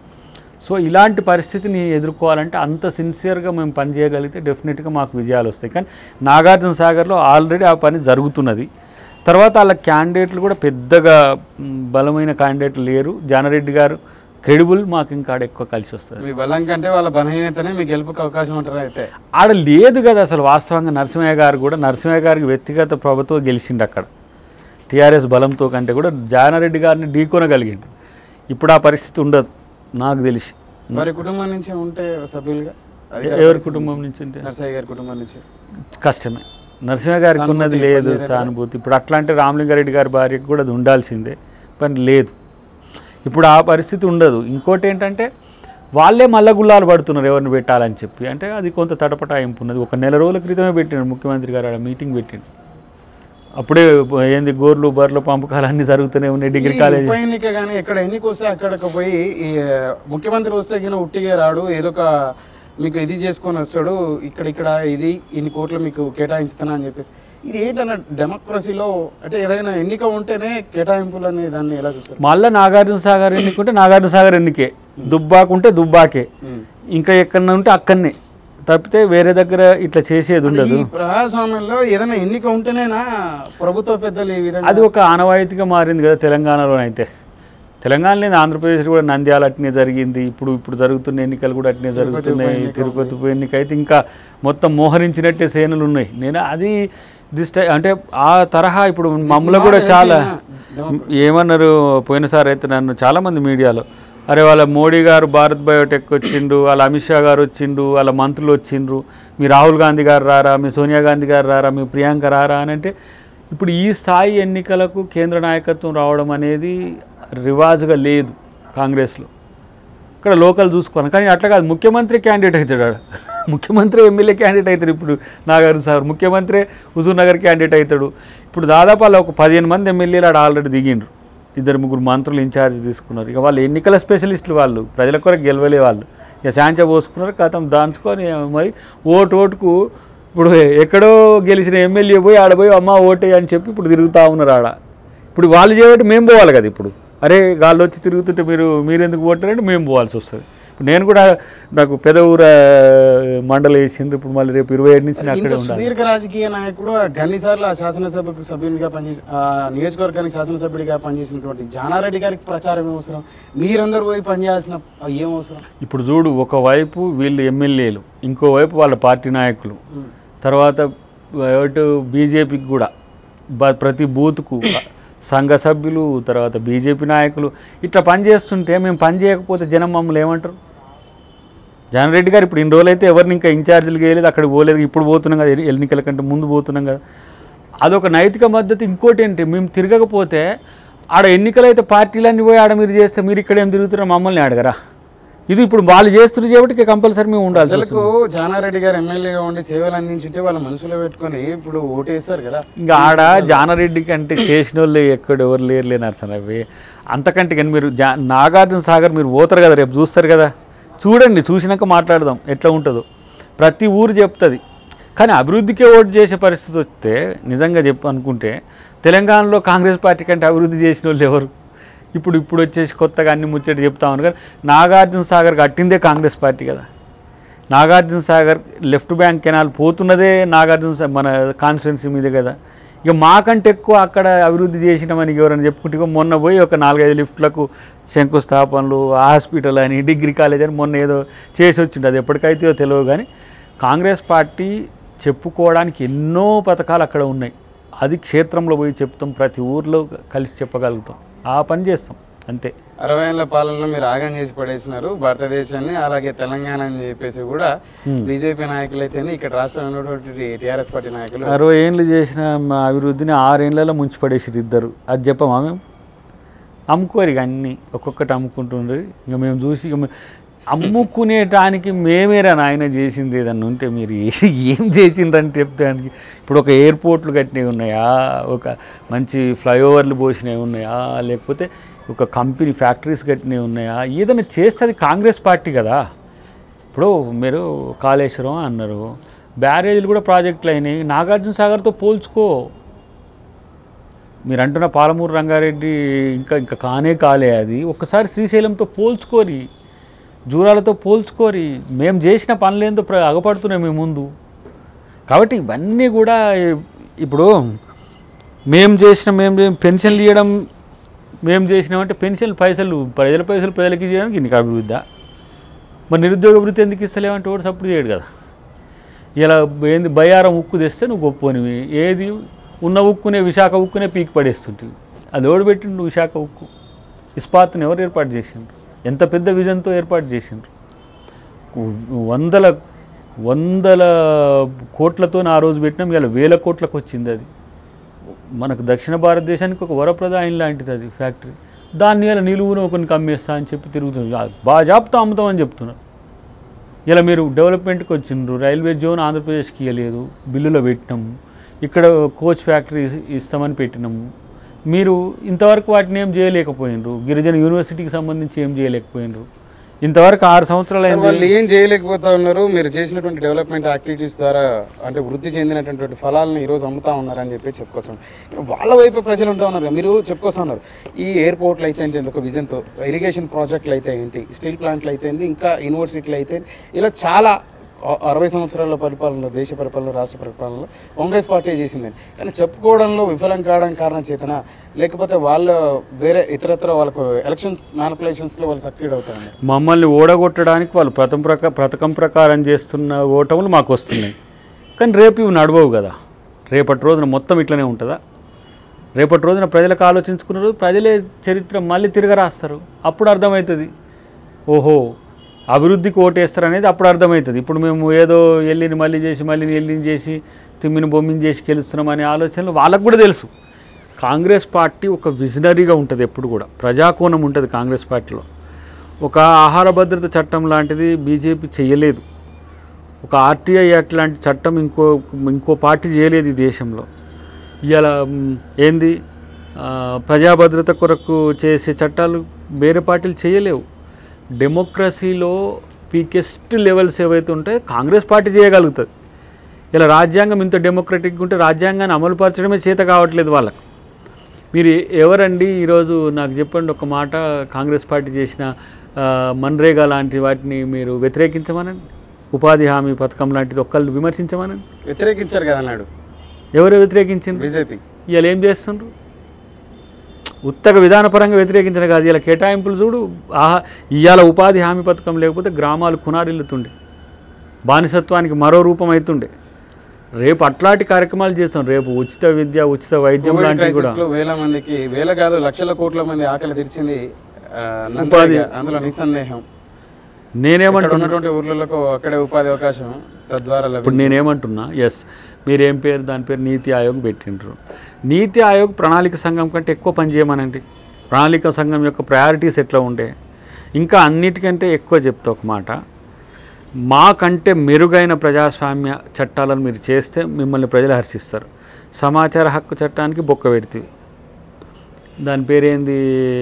సో ఇలాంటి పరిస్థితిని ఎదుర్కోవాలంటే అంత సిన్సియర్గా మేము పని చేయగలిగితే డెఫినెట్గా మాకు విజయాలు వస్తాయి కానీ నాగార్జున సాగర్లో ఆల్రెడీ ఆ పని జరుగుతున్నది తర్వాత వాళ్ళ క్యాండిడేట్లు కూడా పెద్దగా మ్, బలమైన క్యాండిడేట్లు లేరు జానారెడ్డి గారు క్రెడిబుల్ మాకు ఇంకా ఆడ ఎక్కువ కలిసి వస్తుంది మీ బలం కంటే వాళ్ళ బలహీనతనే మీ గెలుపుకి అవకాశం ఉంటారు అయితే ఆడ లేదు కదా అసలు వాస్తవంగా నరసింహయ్య గారు కూడా నరసింహయ్య గారికి వ్యక్తిగత ప్రభుత్వం గెలిచిండు అక్కడ టీఆర్ఎస్ బలంతో కంటే కూడా జానారెడ్డి గారిని ఢీకొనగలిగిండు ఇప్పుడు ఆ పరిస్థితి ఉండదు నాకు తెలిసి వారి కుటుంబం నుంచి ఉంటే సభ్యులుగా అధికార ఎవరి ప్రతినిధి కుటుంబం నుంచి ఉంటే నర్సయ్య గారి కుటుంబం నుంచి కష్టమే నరసింహ గారికి ఉన్నది లేదు సానుభూతి ఇప్పుడు అట్లా అంటే రామలింగారెడ్డి గారి భార్యకు కూడా అది ఉండాల్సిందే పని లేదు ఇప్పుడు ఆ పరిస్థితి ఉండదు ఇంకోటి ఏంటంటే వాళ్ళే మల్ల గుల్లాలు పడుతున్నారు ఎవరిని పెట్టాలని చెప్పి అంటే అది కొంత తటపటాయింపు ఉన్నది ఒక నెల రోజుల క్రితమే పెట్టిండు ముఖ్యమంత్రి గారు ఆడ మీటింగ్ పెట్టిండు అప్పుడే ఏంది గోర్లు బర్రెలు పంపకాలు అన్నీ జరుగుతూనే ఉన్నాయి డిగ్రీ ఈ కాలేజ్ ఉప ఎన్నిక కానీ ఎక్కడ ఎన్నిక వస్తే అక్కడికి పోయి ఈ ఆ, ముఖ్యమంత్రి వస్తే గిన ఉట్టిగా రాడు ఏదో ఒక మీకు ఇది చేసుకొని వస్తాడు ఇక్కడ ఇక్కడ ఇది ఇన్ని కోట్లు మీకు కేటాయించుతున్నా అని చెప్పేసి ఇది ఏంటన్న డెమోక్రసీలో అంటే ఏదైనా ఎన్నిక ఉంటేనే కేటాయింపులు అనే దాన్ని ఎలా చూస్తారు మళ్ళీ నాగార్జున సాగర్ ఎన్నికుంటే నాగార్జున సాగర్ ఎన్నికే దుబ్బాకుంటే దుబ్బాకే ఉమ్. ఇంకా ఎక్కడ ఉంటే అక్కడనే తప్పితే వేరే దగ్గర ఇట్లా చేసేది ఉండదు ఈ ప్రజాస్వామ్యంలో ఏదైనా ఎన్నిక ఉంటేనేనా ప్రభుత్వ పెద్దలు ఈ విధంగా అది ఒక ఆనవాయితీగా మారింది కదా తెలంగాణలోనైతే తెలంగాణ లేదు ఆంధ్రప్రదేశ్ కూడా నంద్యాల అట్నే జరిగింది ఇప్పుడు ఇప్పుడు జరుగుతున్న ఎన్నికలు కూడా అట్నే జరుగుతున్నాయి తిరుపతి ఉప ఎన్నిక అయితే ఇంకా మొత్తం మోహరించినట్టే సేనలు ఉన్నాయి నేను అది దిస్ టై అంటే ఆ తరహా ఇప్పుడు మమ్మల్ని కూడా చాలా ఏమన్నారు పోయినసారి అయితే నన్ను చాలామంది మీడియాలో అరే వాళ్ళ మోడీ గారు భారత్ బయోటెక్ వచ్చిండు వాళ్ళ అమిత్ షా గారు వచ్చిండు వాళ్ళ మంత్రులు వచ్చిండ్రు మీ రాహుల్ గాంధీ గారు రారా మీ సోనియా గాంధీ గారు రారా మీ ప్రియాంక రారా అని అంటే ఇప్పుడు ఈ స్థాయి ఎన్నికలకు కేంద్ర నాయకత్వం రావడం అనేది రివాజుగా లేదు కాంగ్రెస్లో ఇక్కడ లోకల్ చూసుకోవాలి కానీ అట్లా కాదు ముఖ్యమంత్రి క్యాండిడేట్ అవుతాడు ఆడ ముఖ్యమంత్రి ఎమ్మెల్యే క్యాండిడేట్ అవుతాడు ఇప్పుడు నాగార్జున సార్ ముఖ్యమంత్రి హుజూర్ నగర్ క్యాండిడేట్ అవుతాడు ఇప్పుడు దాదాపు అలా ఒక పదిహేను మంది ఎమ్మెల్యేలు ఆడ ఆల్రెడీ దిగిండ్రు ఇద్దరు ముగ్గురు మంత్రులు ఇన్ఛార్జ్ తీసుకున్నారు ఇక వాళ్ళు ఎన్నికల స్పెషలిస్టులు వాళ్ళు ప్రజల కొరకు గెలవలే వాళ్ళు ఇక శాంచ పోసుకున్నారు కథం దాంచుకొని మరి ఓటు ఓటుకు ఇప్పుడు ఎక్కడో గెలిచిన ఎమ్మెల్యే పోయి ఆడ పోయి అమ్మ ఓటే అని చెప్పి ఇప్పుడు తిరుగుతూ ఉన్నారు ఆడ ఇప్పుడు వాళ్ళు చేయబట్టి మేము పోవాలి కదా ఇప్పుడు అరే గాల్లో వచ్చి తిరుగుతుంటే మీరు మీరు ఎందుకు ఓటారంటే మేము పోవాల్సి వస్తుంది ఇప్పుడు నేను కూడా నాకు పెదవుర మండలి వేసిండ్రు ఇప్పుడు మళ్ళీ రేపు ఇరవై ఏడు నుంచి నేను ఇంత అక్కడే ఉండాలి సుదీర్ఘ రాజకీయ నాయకుడు అన్నిసార్లు ఆ శాసనసభకు సభ్యునిగా పనిచేసి ఆ నియోజకవర్గానికి శాసనసభ్యుడిగా పనిచేసినటువంటి జానారెడ్డి గారికి ప్రచారం ఏం అవసరం మీరందరూ పోయి పనిచేయాల్సిన ఏం అవసరం ఇప్పుడు చూడు ఒకవైపు వీళ్ళు ఎమ్మెల్యేలు ఇంకోవైపు వాళ్ళ పార్టీ నాయకులు తర్వాత అటు బీజేపీకి కూడా బ- ప్రతి బూత్కు సంఘ సభ్యులు తర్వాత బీజేపీ నాయకులు ఇట్లా పని చేస్తుంటే మేము పని చేయకపోతే జనం మమ్మల్ని ఏమంటారు జానరెడ్డి గారు ఇప్పుడు ఇన్ని రోజులు అయితే ఎవరిని ఇంకా ఇన్ఛార్జీలు చేయలేదు అక్కడికి పోలేదు ఇప్పుడు పోతున్నాం కదా ఎన్ని- ఎన్నికల కంటే ముందు పోతున్నాం కదా అదొక నైతిక మద్దతు ఇంకోటి ఏంటి మేము తిరగకపోతే ఆడ ఎన్నికలు అయితే పార్టీలన్నీ పోయి ఆడ మీరు చేస్తే మీరు ఇక్కడ ఏం తిరుగుతున్నారు మమ్మల్ని అడగరా ఇది ఇప్పుడు వాళ్ళు చేస్తున్నారు కాబట్టి కంపల్సరీ మేము ఉండాల్సి వస్తుంది ప్రజలకు జానారెడ్డి గారు ఎమ్మెల్యేగా ఉండి సేవలు అందించుంటే వాళ్ళ మనసులో పెట్టుకొని ఇప్పుడు ఓటేస్తారు కదా ఇంకా ఆడ జానారెడ్డి కంటే చేసిన వాళ్ళు ఎక్కడ ఎవరు లేరులే నరసనవి అంతకంటే కానీ మీరు జా నాగార్జున సాగర్ మీరు పోతారు కదా రేపు చూస్తారు కదా చూడండి చూసినాక మాట్లాడదాం ఎట్లా ఉంటుందో ప్రతి ఊరు చెప్తుంది కానీ అభివృద్ధికే ఓటు చేసే పరిస్థితి వస్తే నిజంగా చెప్పు అనుకుంటే తెలంగాణలో కాంగ్రెస్ పార్టీ కంటే అభివృద్ధి చేసిన వాళ్ళు ఎవరు ఇప్పుడు ఇప్పుడు వచ్చేసి కొత్తగా అన్ని ముచ్చట చెప్తా ఉన్నారు కానీ నాగార్జున సాగర్ కట్టిందే కాంగ్రెస్ పార్టీ కదా Nagarjuna Sagar left bank canal పోతున్నదే నాగార్జున సా- మన కాన్స్టిట్యున్సీ మీదే కదా ఇక మాకంటే ఎక్కువ అక్కడ అభివృద్ధి చేసినామని ఎవరైనా చెప్పుకుంటే ఇక మొన్న పోయి ఒక నాలుగైదు లిఫ్ట్లకు శంకుస్థాపనలు హాస్పిటల్ అని డిగ్రీ కాలేజ్ అని మొన్న ఏదో చేసి వచ్చిండు అది ఎప్పటికైతే తెలియదు కానీ కాంగ్రెస్ పార్టీ చెప్పుకోవడానికి ఎన్నో పథకాలు అక్కడ ఉన్నాయి అది క్షేత్రంలో పోయి చెప్తాం ప్రతి ఊర్లో కలిసి చెప్పగలుగుతాం ఆ పని చేస్తాం అంతే అరవై ఏళ్ళ పాలనలో మీరు ఆగం చేసి పడేసినారు భారతదేశాన్ని అలాగే తెలంగాణ అని చెప్పేసి కూడా బీజేపీ నాయకులు అయితేనే ఇక్కడ రాష్ట్రంలో ఉన్నటువంటి టీఆర్ఎస్ పార్టీ నాయకులు అరవై ఏళ్ళు చేసిన మా అభివృద్ధిని ఆరేళ్లలో ముంచిపడేసిరు ఇద్దరు అది చెప్పమా మేము అమ్ముకోరు ఇక అన్నీ ఒక్కొక్కటి అమ్ముకుంటుండ్రు ఇక మేము చూసి ఇక మే- అమ్ముకునేటానికి మేమేరా నాయన చేసింది ఏదన్నా ఉంటే మీరు ఏ- ఏం చేసిండ్రని చెప్తానికి ఇప్పుడు ఒక ఎయిర్పోర్ట్లు కట్టినవి ఉన్నాయా ఒక మంచి ఫ్లైఓవర్లు పోసినవి ఉన్నాయా లేకపోతే ఒక కంపెనీ ఫ్యాక్టరీస్ కట్టినవి ఉన్నాయా ఏదైనా చేస్తే అది కాంగ్రెస్ పార్టీ కదా ఇప్పుడు మీరు కాళేశ్వరం అన్నారు బ్యారేజీలు కూడా ప్రాజెక్టులు అయినాయి నాగార్జున సాగర్తో పోల్చుకో మీరు అంటున్న పాలమూరు రంగారెడ్డి ఇంకా ఇంకా కానే కాలే అది ఒక్కసారి శ్రీశైలంతో పోల్చుకోరి జూరాలతో పోల్చుకోరి మేము చేసిన పనులేందో ప్ర అగపడుతున్నాయి మీ ముందు కాబట్టి ఇవన్నీ కూడా ఇప్పుడు మేము చేసిన మేము చే- పెన్షన్లు ఇవ్వడం మేము చేసినామంటే పెన్షన్ పైసలు ప్రజల పైసలు ప్రజలకి ఇవ్వడానికి ఇన్ని అభివృద్ధి మరి నిరుద్యోగ వృత్తి ఎందుకు ఇస్తలేమంటే కూడా సపోర్ట్ చేయడు కదా ఇలా ఏంది బయ్యారం ఉక్కు తెస్తే నువ్వు గొప్పనివి ఏది ఉన్న ఉక్కునే విశాఖ ఉక్కునే పీకి పడేస్తుంటివి అది ఓడిపెట్టిండు విశాఖ ఉక్కు ఇస్పాత్ని ఎవరు ఏర్పాటు చేసిండ్రు ఎంత పెద్ద విజన్తో ఏర్పాటు చేసిండ్రు వందల వందల కోట్లతో ఆ రోజు పెట్టినాం ఇలా వేల కోట్లకు వచ్చింది అది మనకు దక్షిణ భారతదేశానికి ఒక వరప్రదాయం లాంటిది అది ఫ్యాక్టరీ దాన్ని ఇలా నిలువున ఒకరికి అమ్మేస్తా అని చెప్పి తిరుగుతున్నారు బాగా జాబ్తో అమ్ముతామని చెప్తున్నారు ఇలా మీరు డెవలప్మెంట్కి వచ్చిండ్రు రైల్వే జోన్ ఆంధ్రప్రదేశ్కి ఇవ్వలేదు బిల్లులో పెట్టినాము ఇక్కడ కోచ్ ఫ్యాక్టరీ ఇస్తామని పెట్టినాము మీరు ఇంతవరకు వాటిని ఏం చేయలేకపోయినరు గిరిజన యూనివర్సిటీకి సంబంధించి ఏం చేయలేకపోయినరు ఇంతవరకు ఆరు సంవత్సరాలు సార్, అయింది వాళ్ళు ఏం చేయలేకపోతా ఉన్నారు మీరు చేసినటువంటి డెవలప్మెంట్ యాక్టివిటీస్ ద్వారా అంటే వృద్ధి చెందినటువంటి ఫలాలను ఈ రోజు అమ్ముతా ఉన్నారని చెప్పి చెప్పుకోవచ్చు వాళ్ళ వైపు ప్రజలు ఉంటా ఉన్నారు కదా, మీరు చెప్పుకోసం ఉన్నారు ఈ ఎయిర్పోర్ట్లు అయితే ఏంటి ఒక విజన్తో ఇరిగేషన్ ప్రాజెక్టులు అయితే ఏంటి స్టీల్ ప్లాంట్లు అయితే ఏంటి ఇంకా యూనివర్సిటీలు అయితే ఏంటి, ఇలా చాలా అ- అరవై సంవత్సరాల పరిపాలనలో దేశ పరిపాలన రాష్ట్ర పరిపాలనలో కాంగ్రెస్ పార్టీ చేసిందని కానీ చెప్పుకోవడంలో విఫలం కావడానికి కారణం చేతన లేకపోతే వాళ్ళ వేరే ఇతరత్ర వాళ్ళకు ఎలక్షన్ మ్యానిపులేషన్స్లో వాళ్ళు సక్సీడ్ అవుతారు మమ్మల్ని ఓడగొట్టడానికి వాళ్ళు ప్రథమ ప్రక పథకం ప్రకారం చేస్తున్న ఓటములు మాకు వస్తున్నాయి కానీ రేపు ఇవి నడవవు కదా రేపటి రోజున మొత్తం ఇట్లనే ఉంటుందా రేపటి రోజున ప్రజలకు ఆలోచించుకున్నారు ప్రజలే చరిత్ర మళ్ళీ తిరగ రాస్తారు అప్పుడు అర్థమవుతుంది ఓహో అభివృద్ధికి ఓటేస్తారు అనేది అప్పుడు అర్థమవుతుంది ఇప్పుడు మేము ఏదో ఎల్లిని మళ్ళీ చేసి మళ్ళీ ఎల్లిని చేసి తిమ్మిని బొమ్మిని చేసి గెలుస్తున్నాం అనే ఆలోచనలు వాళ్ళకు కూడా తెలుసు కాంగ్రెస్ పార్టీ ఒక విజనరీగా ఉంటుంది ఎప్పుడు కూడా ప్రజాకోణం ఉంటుంది కాంగ్రెస్ పార్టీలో ఒక ఆహార భద్రత చట్టం లాంటిది బీజేపీ చేయలేదు ఒక ఆర్టీఐ యాక్ట్ లాంటి చట్టం ఇంకో ఇంకో పార్టీ చేయలేదు ఈ దేశంలో ఇలా ఏంది ఆ, ప్రజా భద్రత కొరకు చేసే చట్టాలు వేరే పార్టీలు చేయలేవు డెమోక్రసీలో పీకెస్ట్ లెవెల్స్ ఏవైతే ఉంటాయో కాంగ్రెస్ పార్టీ చేయగలుగుతుంది ఇలా రాజ్యాంగం ఇంత డెమోక్రటిక్గా ఉంటే రాజ్యాంగాన్ని అమలుపరచడమే చేత కావట్లేదు వాళ్ళకు మీరు ఎవరండి ఈరోజు నాకు చెప్పండి ఒక మాట కాంగ్రెస్ పార్టీ చేసిన ఆ, మన్రేగా లాంటి వాటిని మీరు వ్యతిరేకించమనండి ఉపాధి హామీ పథకం లాంటిది ఒక్కళ్ళు విమర్శించమనండి వ్యతిరేకించారు కదా అన్నాడు ఎవరు వ్యతిరేకించింది బీజేపీ ఇవాళ ఏం చేస్తుండ్రు ఉత్తగ విధానపరంగా వ్యతిరేకించిన కాదు ఇలా కేటాయింపులు చూడు ఆహా ఇవాళ ఉపాధి హామీ పథకం లేకపోతే గ్రామాలు కునారిల్లుతుండే బానిసత్వానికి మరో రూపం అవుతుండే రేపు అట్లాంటి కార్యక్రమాలు చేస్తాం రేపు ఉచిత విద్య ఉచిత వైద్యం కోవిడ్ లాంటివి కూడా క్రైసిస్ లో వేల మందికి వేల కాదు లక్షల కోట్ల మంది ఆకలి తీర్చింది ఆ, ఉపాధి. నంద్యాల. అందులో నిస్సందేహం ఇక్కడ నేనేమంటున్నా ఉన్నటువంటి ఊర్లలో అక్కడే ఉపాధి అవకాశం తద్వారా ఇప్పుడు లభించింది. నేనేమంటున్నా ఎస్ మీరేం పేరు దాని పేరు నీతి ఆయోగ్ పెట్టిండ్రు నీతి ఆయోగ్ ప్రణాళిక సంఘం కంటే ఎక్కువ పని చేయమనండి ప్రణాళిక సంఘం యొక్క ప్రయారిటీస్ ఎట్లా ఉండే ఇంకా అన్నిటికంటే ఎక్కువ చెప్తా ఒక మాట మాకంటే మెరుగైన ప్రజాస్వామ్య చట్టాలను మీరు చేస్తే మిమ్మల్ని ప్రజలు హర్షిస్తారు సమాచార హక్కు చట్టానికి బొక్క పెడితే దాని పేరేంది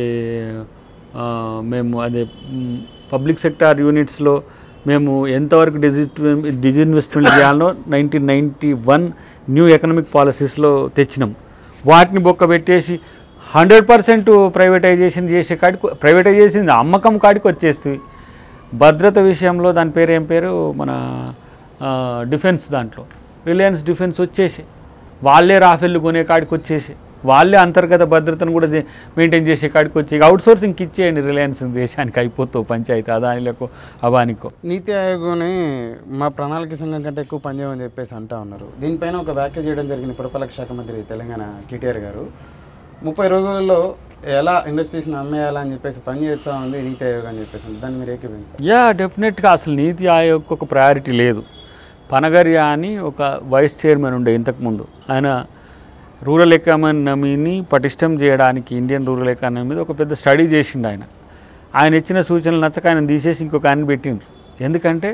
ఆ, మేము అదే పబ్లిక్ సెక్టార్ యూనిట్స్లో మేము ఎంతవరకు డిజిట్ డిజిన్వెస్ట్మెంట్ చేయాలనో nineteen ninety one new economic పాలసీస్లో తెచ్చినాం వాటిని బొక్క పెట్టేసి హండ్రెడ్ పర్సెంట్ ప్రైవేటైజేషన్ చేసే కాడికి ప్రైవేటైజేషన్ అమ్మకం కాడికి వచ్చేస్తుంది భద్రత విషయంలో దాని పేరు ఏం పేరు మన ఆ, డిఫెన్స్ దాంట్లో రిలయన్స్ డిఫెన్స్ వచ్చేసి వాళ్ళే రాఫెల్ కొనే కాడికి వచ్చేసి వాళ్ళే అంతర్గత భద్రతను కూడా చే- మెయింటైన్ చేసే కాడికి వచ్చి అవుట్ సోర్సింగ్కి ఇచ్చేయండి రిలయన్స్ దేశానికి అయిపోతావు పంచాయతీ అదానిలకో అబానికో నీతి ఆయోగ్ని మా ప్రణాళిక సంఘం కంటే ఎక్కువ పనిచేయమని చెప్పేసి అంటా ఉన్నారు దీనిపైన ఒక వ్యాఖ్య చేయడం జరిగింది పురపాలక శాఖ మంత్రి తెలంగాణ కేటీఆర్ గారు ముప్పై రోజులలో ఎలా ఇండస్ట్రీస్ని అమ్మేయాలా అని చెప్పేసి పని చేస్తా ఉంది నీతి ఆయోగ్ అని చెప్పేసి దాన్ని మీరు ఏకీభవించారు యా డెఫినెట్గా అసలు నీతి ఆయోగ్ ఒక ప్రయారిటీ లేదు పనగర్య అని ఒక వైస్ చైర్మన్ ఉండే ఇంతకుముందు ఆయన రూరల్ ఎకానమీని పటిష్టం చేయడానికి ఇండియన్ రూరల్ ఎకానమీ మీద ఒక పెద్ద స్టడీ చేసిండు ఆయన ఆయన ఇచ్చిన సూచనలు నచ్చక ఆయన తీసేసి ఇంకొక ఆయన పెట్టిండ్రు ఎందుకంటే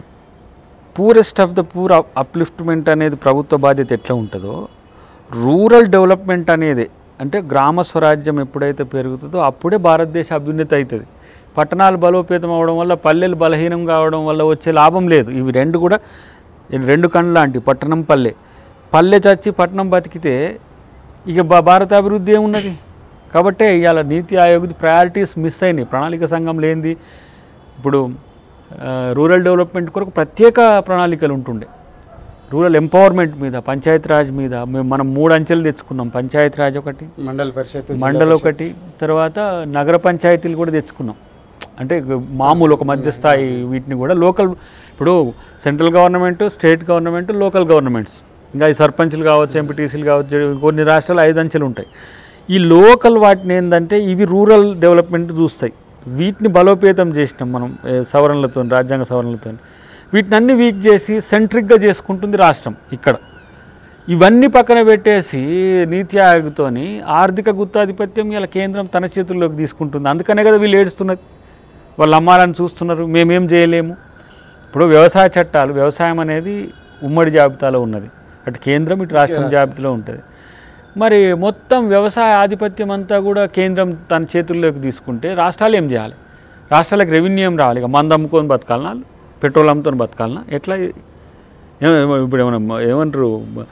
poorest of the poor uplift అనేది ప్రభుత్వ బాధ్యత ఎట్లా ఉంటుందో రూరల్ డెవలప్మెంట్ అనేది అంటే గ్రామ స్వరాజ్యం ఎప్పుడైతే పెరుగుతుందో అప్పుడే భారతదేశ అభ్యున్నతి అవుతుంది పట్టణాలు బలోపేతం అవడం వల్ల పల్లెలు బలహీనం కావడం వల్ల వచ్చే లాభం లేదు ఇవి రెండు కూడా ఈ రెండు కళ్ళు లాంటి పట్టణం పల్లె పల్లె చచ్చి పట్టణం బతికితే ఇక భా- భారత అభివృద్ధి ఏమున్నది కాబట్టే ఇవాళ నీతి ఆయోగ్ ప్రయారిటీస్ మిస్ అయినాయి ప్రణాళిక సంఘం లేనిది ఇప్పుడు ఆ, రూరల్ డెవలప్మెంట్ కొరకు ప్రత్యేక ప్రణాళికలు ఉంటుండే రూరల్ ఎంపవర్మెంట్ మీద పంచాయత్ రాజ్ మీద మేము మనం మూడు అంచెలు తెచ్చుకున్నాం పంచాయత్ రాజ్ ఒకటి మండల పరిషత్ మండల్ ఒకటి తర్వాత నగర పంచాయతీలు కూడా తెచ్చుకున్నాం అంటే గ- మామూలు ఒక మధ్య స్థాయి వీటిని కూడా లోకల్ ఇప్పుడు central government state government local governments ఇంకా ఈ సర్పంచ్లు కావచ్చు ఎంపీటీసీలు కావచ్చు కొన్ని రాష్ట్రాలు ఐదు అంచెలు ఉంటాయి ఈ లోకల్ వాటిని ఏంటంటే ఇవి రూరల్ డెవలప్మెంట్ చూస్తాయి వీటిని బలోపేతం చేసినాం మనం ఏ, సవరణలతో రాజ్యాంగ సవరణలతో వీటిని అన్ని వీక్ చేసి సెంట్రిక్గా చేసుకుంటుంది రాష్ట్రం ఇక్కడ ఇవన్నీ పక్కన పెట్టేసి నీతి ఆయోగ్తోని ఆర్థిక గుత్తాధిపత్యం ఇలా కేంద్రం తన చేతుల్లోకి తీసుకుంటుంది అందుకనే కదా వీళ్ళు ఏడుస్తున్నది వాళ్ళు అమ్మాలని చూస్తున్నారు మేమేం చేయలేము ఇప్పుడు వ్యవసాయ చట్టాలు వ్యవసాయం అనేది ఉమ్మడి జాబితాలో ఉన్నది అటు కేంద్రం ఇటు రాష్ట్రం జాబితాలో ఉంటుంది మరి మొత్తం వ్యవసాయ ఆధిపత్యం అంతా కూడా కేంద్రం తన చేతుల్లోకి తీసుకుంటే రాష్ట్రాలు ఏం చేయాలి రాష్ట్రాలకు రెవెన్యూ ఏం రావాలి ఇక మందు అమ్ముకొని బతకాలనా పెట్రోల్ అమ్ముకొని బతకాలనా ఎట్లా ఏమ- ఏమ- ఇప్పుడు ఏమన్నా ఏమంటారు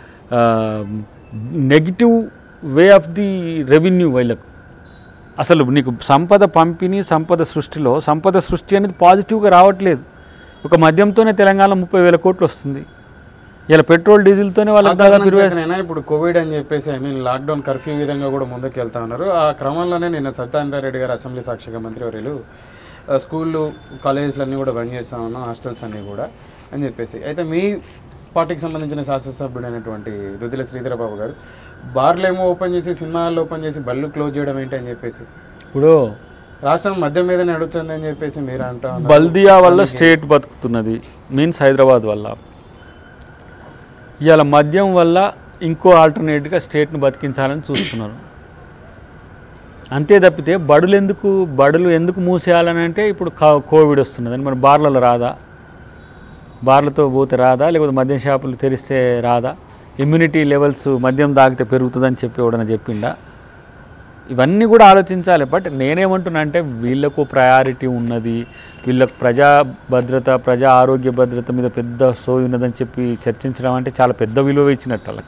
negative way of the revenue వీళ్ళకు అసలు నీకు సంపద పంపిణీ సంపద సృష్టిలో సంపద సృష్టి అనేది పాజిటివ్గా రావట్లేదు ఒక మద్యంతోనే తెలంగాణ ముప్పై వేల కోట్లు వస్తుంది ఇలా పెట్రోల్ డీజిల్తోనే వాళ్ళకి దాదాపు ఇరవై అయినా ఇప్పుడు కోవిడ్ అని చెప్పేసి ఐ మీన్ లాక్డౌన్ కర్ఫ్యూ విధంగా కూడా ముందుకు వెళ్తా ఉన్నారు ఆ క్రమంలోనే నిన్న సత్యానందరెడ్డి గారు అసెంబ్లీ సాక్షిగా మంత్రి వర్యులు ఆ, స్కూళ్ళు కాలేజీలన్నీ కూడా బంద్ చేస్తా ఉన్నాం హాస్టల్స్ అన్నీ కూడా అని చెప్పేసి అయితే మీ పార్టీకి సంబంధించిన శాసనసభ్యుడైనటువంటి దుద్దిల శ్రీధరబాబు గారు బార్లు ఏమో ఓపెన్ చేసి సినిమా హాల్ ఓపెన్ చేసి బళ్ళు క్లోజ్ చేయడం ఏంటి అని చెప్పేసి ఇప్పుడు రాష్ట్రం మద్యం మీద నడుస్తుంది అని చెప్పేసి మీరు అంటా ఉన్నారు. బల్దియా వల్ల స్టేట్ బతుకుతున్నది మీన్స్ హైదరాబాద్ వల్ల ఇవాళ మద్యం వల్ల ఇంకో ఆల్టర్నేట్గా స్టేట్ను బతికించాలని చూస్తున్నారు అంతే తప్పితే బడులు ఎందుకు బడులు ఎందుకు మూసేయాలని అంటే ఇప్పుడు కా- కోవిడ్ వస్తున్నదని మరి బార్లలో రాదా బార్లతో పోతే రాదా లేకపోతే మద్యం షాపులు తెరిస్తే రాదా ఇమ్యూనిటీ లెవెల్స్ మద్యం తాగితే పెరుగుతుందని చెప్పి ఎవడన్నా చెప్పిండా ఇవన్నీ కూడా ఆలోచించాలి బట్ నేనేమంటున్నా అంటే వీళ్ళకు ప్రయారిటీ ఉన్నది వీళ్ళకు ప్రజా భద్రత ప్రజా ఆరోగ్య భద్రత మీద పెద్ద సోయి ఉన్నదని చెప్పి చర్చించడం అంటే చాలా పెద్ద విలువ ఇచ్చినట్టు వాళ్ళకి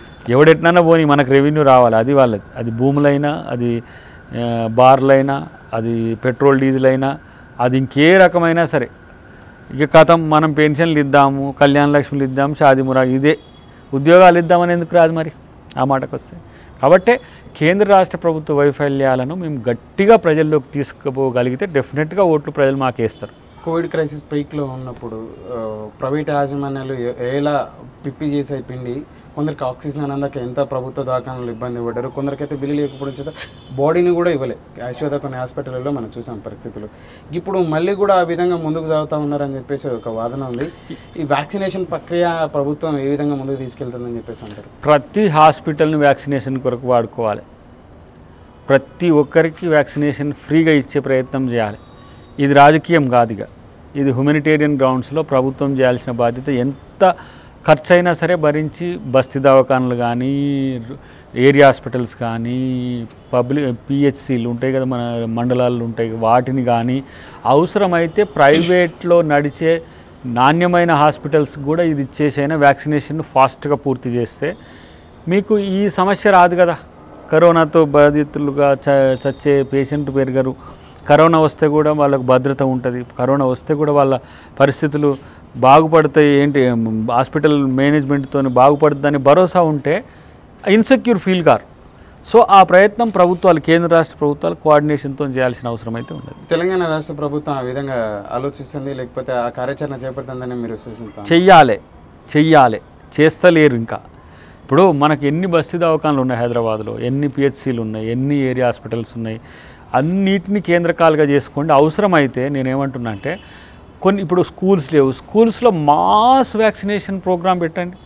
ఎవడెట్నన్నా పోనీ మనకు రెవెన్యూ రావాలి అది వాళ్ళది అది భూములైనా అది ఆ, బార్లైనా అది పెట్రోల్ డీజిల్ అయినా అది ఇంకే రకమైనా సరే ఇక కథం మనం పెన్షన్లు ఇద్దాము కళ్యాణ లక్ష్మిలు ఇద్దాం షాదిమురా ఇదే ఉద్యోగాలు ఇద్దామని ఎందుకు రాదు మరి ఆ మాటకు వస్తే కాబట్టి కేంద్ర రాష్ట్ర ప్రభుత్వ వైఫల్యాలను మేము గట్టిగా ప్రజల్లోకి తీసుకుపోగలిగితే డెఫినెట్గా ఓట్లు ప్రజలు మాకేస్తారు కోవిడ్ క్రైసిస్ పీక్లో ఉన్నప్పుడు ఆ, ప్రైవేట్ యాజమాన్యాలు ఎ- ఎలా పిప్పి చేసే పిండి కొందరికి ఆక్సిజన్ అందక ఎంత ప్రభుత్వ దవాఖానాలు ఇబ్బంది పడ్డారు కొందరికైతే బిల్లు లేకపోవడం చేత బాడీని కూడా ఇవ్వలే యశోద కొన్ని హాస్పిటల్లో మనం చూసాం పరిస్థితులు ఇప్పుడు మళ్ళీ కూడా ఆ విధంగా ముందుకు సాగుతూ ఉన్నారని చెప్పేసి ఒక వాదన ఉంది ఈ వ్యాక్సినేషన్ ప్రక్రియ ప్రభుత్వం ఏ విధంగా ముందుకు తీసుకెళ్తుందని చెప్పేసి అంటారు ప్రతి హాస్పిటల్ని వ్యాక్సినేషన్ కొరకు వాడుకోవాలి ప్రతి ఒక్కరికి వ్యాక్సినేషన్ ఫ్రీగా ఇచ్చే ప్రయత్నం చేయాలి ఇది రాజకీయం కాదు ఇక ఇది హ్యుమానిటేరియన్ గ్రౌండ్స్లో ప్రభుత్వం చేయాల్సిన బాధ్యత ఎంత ఖర్చు అయినా సరే భరించి బస్తీ దవాఖానలు కానీ ఏరియా హాస్పిటల్స్ కానీ పబ్లిక్ పిహెచ్సిలు ఉంటాయి కదా మన మండలాలు ఉంటాయి వాటిని కానీ అవసరమైతే ప్రైవేట్లో నడిచే నాణ్యమైన హాస్పిటల్స్ కూడా ఇది ఇచ్చేసైనా వ్యాక్సినేషన్ ఫాస్ట్గా పూర్తి చేస్తే మీకు ఈ సమస్య రాదు కదా కరోనాతో బాధితులుగా చ చచ్చే పేషెంట్ పెరగరు కరోనా వస్తే కూడా వాళ్ళకు భద్రత ఉంటుంది కరోనా వస్తే కూడా వాళ్ళ పరిస్థితులు బాగుపడతాయి ఏంటి హాస్పిటల్ మేనేజ్మెంట్తో బాగుపడుతుందని భరోసా ఉంటే ఇన్సెక్యూర్ ఫీల్ కారు సో ఆ ప్రయత్నం ప్రభుత్వాలు కేంద్ర రాష్ట్ర ప్రభుత్వాలు కోఆర్డినేషన్తో చేయాల్సిన అవసరం అయితే ఉన్నది తెలంగాణ రాష్ట్ర ప్రభుత్వం ఆ విధంగా ఆలోచిస్తుంది లేకపోతే ఆ కార్యాచరణ చేపడుతుందని మీరు సూచిస్తారు చెయ్యాలి చెయ్యాలి చేస్తలేరు ఇంకా ఇప్పుడు మనకి ఎన్ని బస్తీ దవాఖానలు ఉన్నాయి హైదరాబాద్లో ఎన్ని పిహెచ్సిలు ఉన్నాయి ఎన్ని ఏరియా హాస్పిటల్స్ ఉన్నాయి అన్నిటిని కేంద్రకాలుగా చేసుకోండి అవసరమైతే నేనేమంటున్నా అంటే కొన్ని ఇప్పుడు స్కూల్స్ లేవు స్కూల్స్లో మాస్ వ్యాక్సినేషన్ ప్రోగ్రామ్ పెట్టండి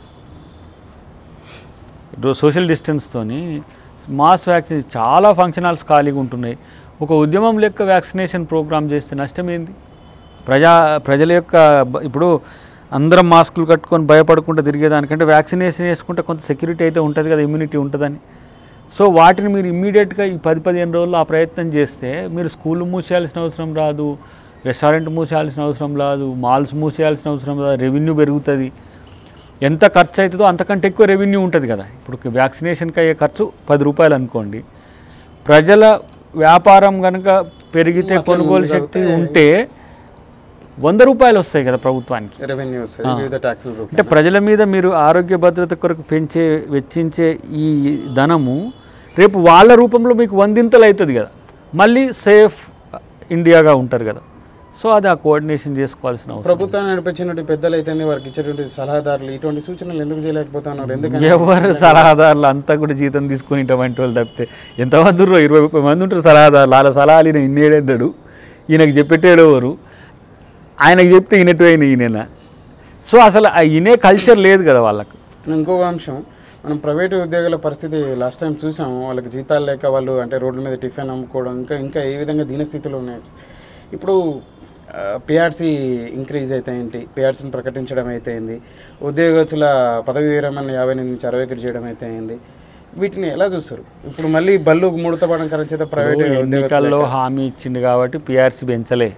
ఇప్పుడు సోషల్ డిస్టెన్స్తోని మాస్ వ్యాక్సిన్ చాలా ఫంక్షన్ హాల్స్ ఖాళీగా ఉంటున్నాయి ఒక ఉద్యమం లెక్క వ్యాక్సినేషన్ ప్రోగ్రామ్ చేస్తే నష్టం ఏంది ప్రజా ప్రజల యొక్క బ- ఇప్పుడు అందరం మాస్కులు కట్టుకొని భయపడకుండా తిరిగేదానికంటే వ్యాక్సినేషన్ వేసుకుంటే కొంత సెక్యూరిటీ అయితే ఉంటుంది కదా ఇమ్యూనిటీ ఉంటుందని సో వాటిని మీరు ఇమ్మీడియట్గా ఈ పది పదిహేను రోజుల్లో ఆ ప్రయత్నం చేస్తే మీరు స్కూల్ మూసేయాల్సిన అవసరం రాదు రెస్టారెంట్ మూసేయాల్సిన అవసరం రాదు మాల్స్ మూసేయాల్సిన అవసరం రాదు రెవెన్యూ పెరుగుతుంది ఎంత ఖర్చు అవుతుందో అంతకంటే ఎక్కువ రెవెన్యూ ఉంటుంది కదా ఇప్పుడు వ్యాక్సినేషన్కి అయ్యే ఖర్చు పది రూపాయలు అనుకోండి ప్రజల వ్యాపారం కనుక పెరిగితే అట్లా కొనుగోలు ముందుకు శక్తి సాగితే- ఉంటే వంద రూపాయలు వస్తాయి కదా ప్రభుత్వానికి రెవెన్యూ వస్తుంది వివిధ ట్యాక్సుల రూపంలో అంటే ప్రజల మీద మీరు ఆరోగ్య భద్రత కొరకు పెంచే వెచ్చించే ఈ ధనము రేపు వాళ్ళ రూపంలో మీకు వందింతలు అవుతుంది కదా మళ్ళీ సేఫ్ ఇండియాగా ఉంటారు కదా సో అది ఆ కోఆర్డినేషన్ చేసుకోవాల్సిన అవసరం ప్రభుత్వాన్ని నడిపించినటువంటి పెద్దలు అయితే వారికి ఇచ్చేటువంటి సలహాదారులు ఇటువంటి సూచనలు ఎందుకు చేయలేకపోతున్నారు ఎందుకంటే ఎవరు సలహాదారులు అంతా కూడా జీతం తీసుకుని ఇటువంటి వాళ్ళు తప్పితే ఎంతమంది ఉర్రో ఇరవై ముప్పై మంది ఉంటారు సలహాదారులు వాళ్ళ సలహాలు ఈయన ఇన్నేడన్నాడు ఈయనకు చెప్పేటోడు ఎవరు ఆయనకు చెప్తే ఈయనట్టు అయిన ఈయన సో అసలు ఆ ఇనే కల్చర్ లేదు కదా వాళ్ళకు ఇంకొక అంశం మనం ప్రైవేటు ఉద్యోగుల పరిస్థితి లాస్ట్ టైం చూసాము వాళ్ళకి జీతాలు లేక వాళ్ళు అంటే రోడ్ల మీద టిఫిన్ అమ్ముకోవడం ఇంకా ఇంకా ఏ విధంగా దీనస్థితిలో ఉన్నాయి ఇప్పుడు పిఆర్సీ ఇంక్రీజ్ అయితే ఏంటి పిఆర్సీని ప్రకటించడం అయితే అయింది ఉద్యోగస్తుల పదవి విరమణ యాభై ఎనిమిది నుంచి అరవై ఒకటి చేయడం అయితే అయింది వీటిని ఎలా చూస్తారు ఇప్పుడు మళ్ళీ బళ్ళు ముడత పడడం కరెంట్ చేత ప్రైవేట్ ఎన్నికల్లో హామీ ఇచ్చింది కాబట్టి పిఆర్సీ పెంచలే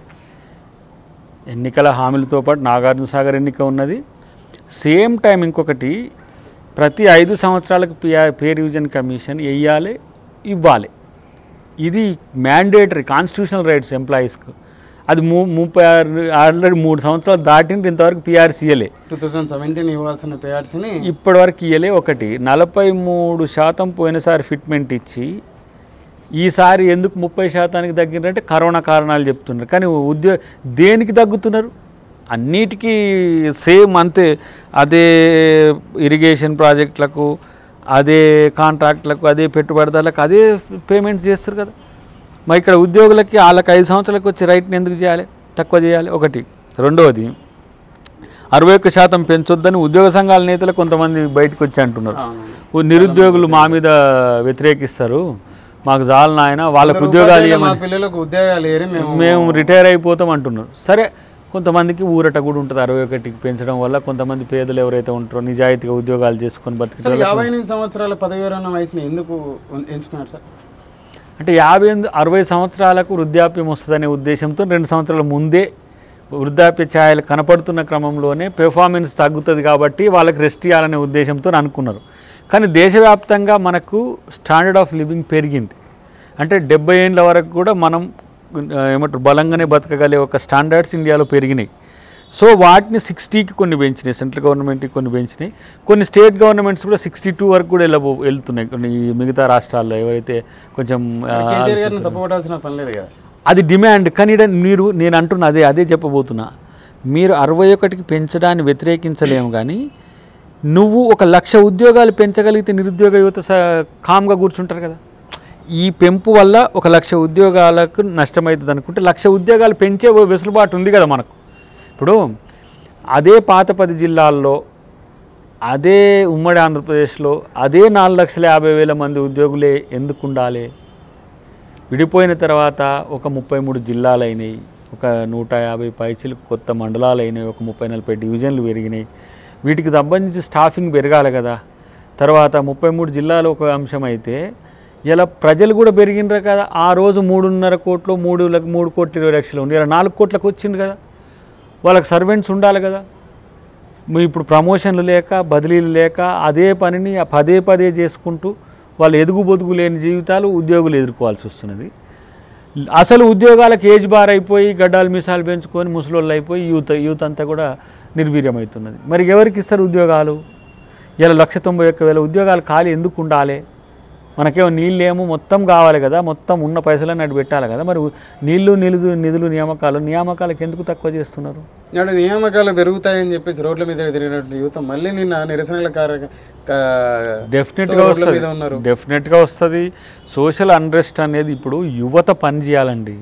ఎన్నికల హామీలతో పాటు నాగార్జున సాగర్ ఎన్నిక ఉన్నది సేమ్ టైం ఇంకొకటి ప్రతి ఐదు సంవత్సరాలకు పిఆర్ పే రివిజన్ కమిషన్ వేయాలి ఇవ్వాలి ఇది మ్యాండేటరీ కాన్స్టిట్యూషనల్ రైట్స్ ఎంప్లాయీస్కు అది ము ముప్పై ఆరు ఆల్రెడీ మూడు సంవత్సరాలు దాటింది ఇంతవరకు పిఆర్సీ ఇవ్వలే టూ థౌజండ్ సెవెంటీన్ ఇవ్వాల్సిన పిఆర్సీని ఇప్పటివరకు ఇయ్యలే ఒకటి నలభై మూడు శాతం పోయినసారి ఫిట్మెంట్ ఇచ్చి ఈసారి ఎందుకు ముప్పై శాతానికి తగ్గినారంటే కరోనా కారణాలు చెప్తున్నారు కానీ ఉద్యోగ దేనికి తగ్గుతున్నారు అన్నిటికీ సేమ్ అంతే అదే ఇరిగేషన్ ప్రాజెక్టులకు అదే కాంట్రాక్ట్లకు అదే పెట్టుబడిదారులకు అదే పేమెంట్స్ చేస్తారు కదా మరి ఇక్కడ ఉద్యోగులకి వాళ్ళకి ఐదు సంవత్సరాలకు వచ్చే రైట్ని ఎందుకు చేయాలి తక్కువ చేయాలి ఒకటి రెండవది అరవై ఒక్క శాతం పెంచొద్దని ఉద్యోగ సంఘాల నేతలు కొంతమంది బయటకు వచ్చి అంటున్నారు ఓ నిరుద్యోగులు మా మీద వ్యతిరేకిస్తారు మాకు చాలు నాయన వాళ్ళకు ఉద్యోగాలు మా ఇవ్వమని పిల్లలకు ఉద్యోగాలు ఏరి మేము మేము రిటైర్ అయిపోతాం అంటున్నారు సరే కొంతమందికి ఊరట కూడా ఉంటుంది అరవై ఒకటికి పెంచడం వల్ల కొంతమంది పేదలు ఎవరైతే ఉంటారో నిజాయితీగా ఉద్యోగాలు చేసుకొని అసలు బతికే యాభై ఎనిమిది సంవత్సరాల పదవి విరమణ వయసుని ఎందుకు ఉన్- ఎంచుకున్నారు సార్ అంటే యాభై ఎనిమిది అరవై సంవత్సరాలకు వృద్ధాప్యం వస్తుందనే ఉద్దేశంతో రెండు సంవత్సరాల ముందే వృద్ధాప్య ఛాయలు కనపడుతున్న క్రమంలోనే పెర్ఫార్మెన్స్ తగ్గుతుంది కాబట్టి వాళ్ళకి రెస్ట్ ఇవ్వాలనే ఉద్దేశంతో అనుకున్నారు కానీ దేశవ్యాప్తంగా మనకు స్టాండర్డ్ ఆఫ్ లివింగ్ పెరిగింది అంటే డెబ్బై ఏళ్ళ వరకు కూడా మనం ఆ, ఏమంటారు బలంగానే బతకగలే ఒక స్టాండర్డ్స్ ఇండియాలో పెరిగినాయి సో వాటిని సిక్స్టీకి కొన్ని పెంచినాయి సెంట్రల్ గవర్నమెంట్కి కొన్ని పెంచినాయి కొన్ని స్టేట్ గవర్నమెంట్స్ కూడా సిక్స్టీ టూ వరకు కూడా వెళ్ళబో వెళ్తున్నాయి కొన్ని ఈ మిగతా రాష్ట్రాల్లో ఎవరైతే కొంచెం ఆ, కేసీఆర్ గారిని తప్పుపడాల్సిన పని లేదు కదా అది డిమాండ్ కానీ ఈడ మీరు నేను అంటున్నా అదే అదే చెప్పబోతున్నా మీరు అరవై ఒకటికి పెంచడాన్ని వ్యతిరేకించలేము కానీ నువ్వు ఒక లక్ష ఉద్యోగాలు పెంచగలిగితే నిరుద్యోగ యువత స కామ్గా కూర్చుంటారు కదా ఈ పెంపు వల్ల ఒక లక్ష ఉద్యోగాలకు నష్టమవుతుంది అనుకుంటే లక్ష ఉద్యోగాలు పెంచే ఓ వెసులుబాటు ఉంది కదా మనకు ఇప్పుడు అదే పాత పది జిల్లాల్లో అదే ఉమ్మడి ఆంధ్రప్రదేశ్లో అదే నాలుగు లక్షల యాభై వేల మంది ఉద్యోగులే ఎందుకు ఉండాలి విడిపోయిన తర్వాత ఒక ముప్పై మూడు జిల్లాలు అయినాయి ఒక నూట యాభై పైచీలు కొత్త మండలాలు అయినాయి ఒక ముప్పై నలభై డివిజన్లు పెరిగినాయి వీటికి సంబంధించి స్టాఫింగ్ పెరగాలి కదా తర్వాత ముప్పై మూడు జిల్లాలు ఒక అంశం అయితే ఇలా ప్రజలు కూడా పెరిగినరు కదా ఆ రోజు మూడున్నర కోట్లు మూడు లక్ష- మూడు కోట్ల ఇరవై లక్షలు ఉంది ఇలా నాలుగు కోట్లకు వచ్చింది కదా వాళ్ళకి సర్వెంట్స్ ఉండాలి కదా మీ ఇప్పుడు ప్రమోషన్లు లేక బదిలీలు లేక అదే పనిని పదే పదే చేసుకుంటూ వాళ్ళు ఎదుగు బొదుగు లేని జీవితాలు ఉద్యోగులు ఎదుర్కోవాల్సి వస్తున్నది అసలు ఉద్యోగాలకు ఏజ్ బార్ అయిపోయి గడ్డాలు మీసాలు పెంచుకొని ముసలోళ్ళు అయిపోయి యూత్ యూత్ అంతా కూడా నిర్వీర్యమవుతున్నది మరి ఎవరికి ఇస్తారు ఉద్యోగాలు ఇలా లక్ష తొంభై ఒక్క వేల ఉద్యోగాలు ఖాళీ ఎందుకు ఉండాలి మనకేమో నీళ్ళేమో మొత్తం కావాలి కదా మొత్తం ఉన్న పైసలన్నీ అటు పెట్టాలి కదా మరి నీళ్లు నిలుదు నిధులు నియామకాలు నియామకాలకు ఎందుకు తక్కువ చేస్తున్నారు నాడు నియామకాలు పెరుగుతాయని చెప్పేసి రోడ్ల మీద తిరిగినటువంటి యువత మళ్ళీ నిన్న నిరసనల కార్య కా- డెఫినెట్గా రోడ్ల వస్తుంది మీద ఉన్నారు డెఫినెట్గా వస్తుంది సోషల్ అన్రెస్ట్ అనేది ఇప్పుడు యువత పని చేయాలండి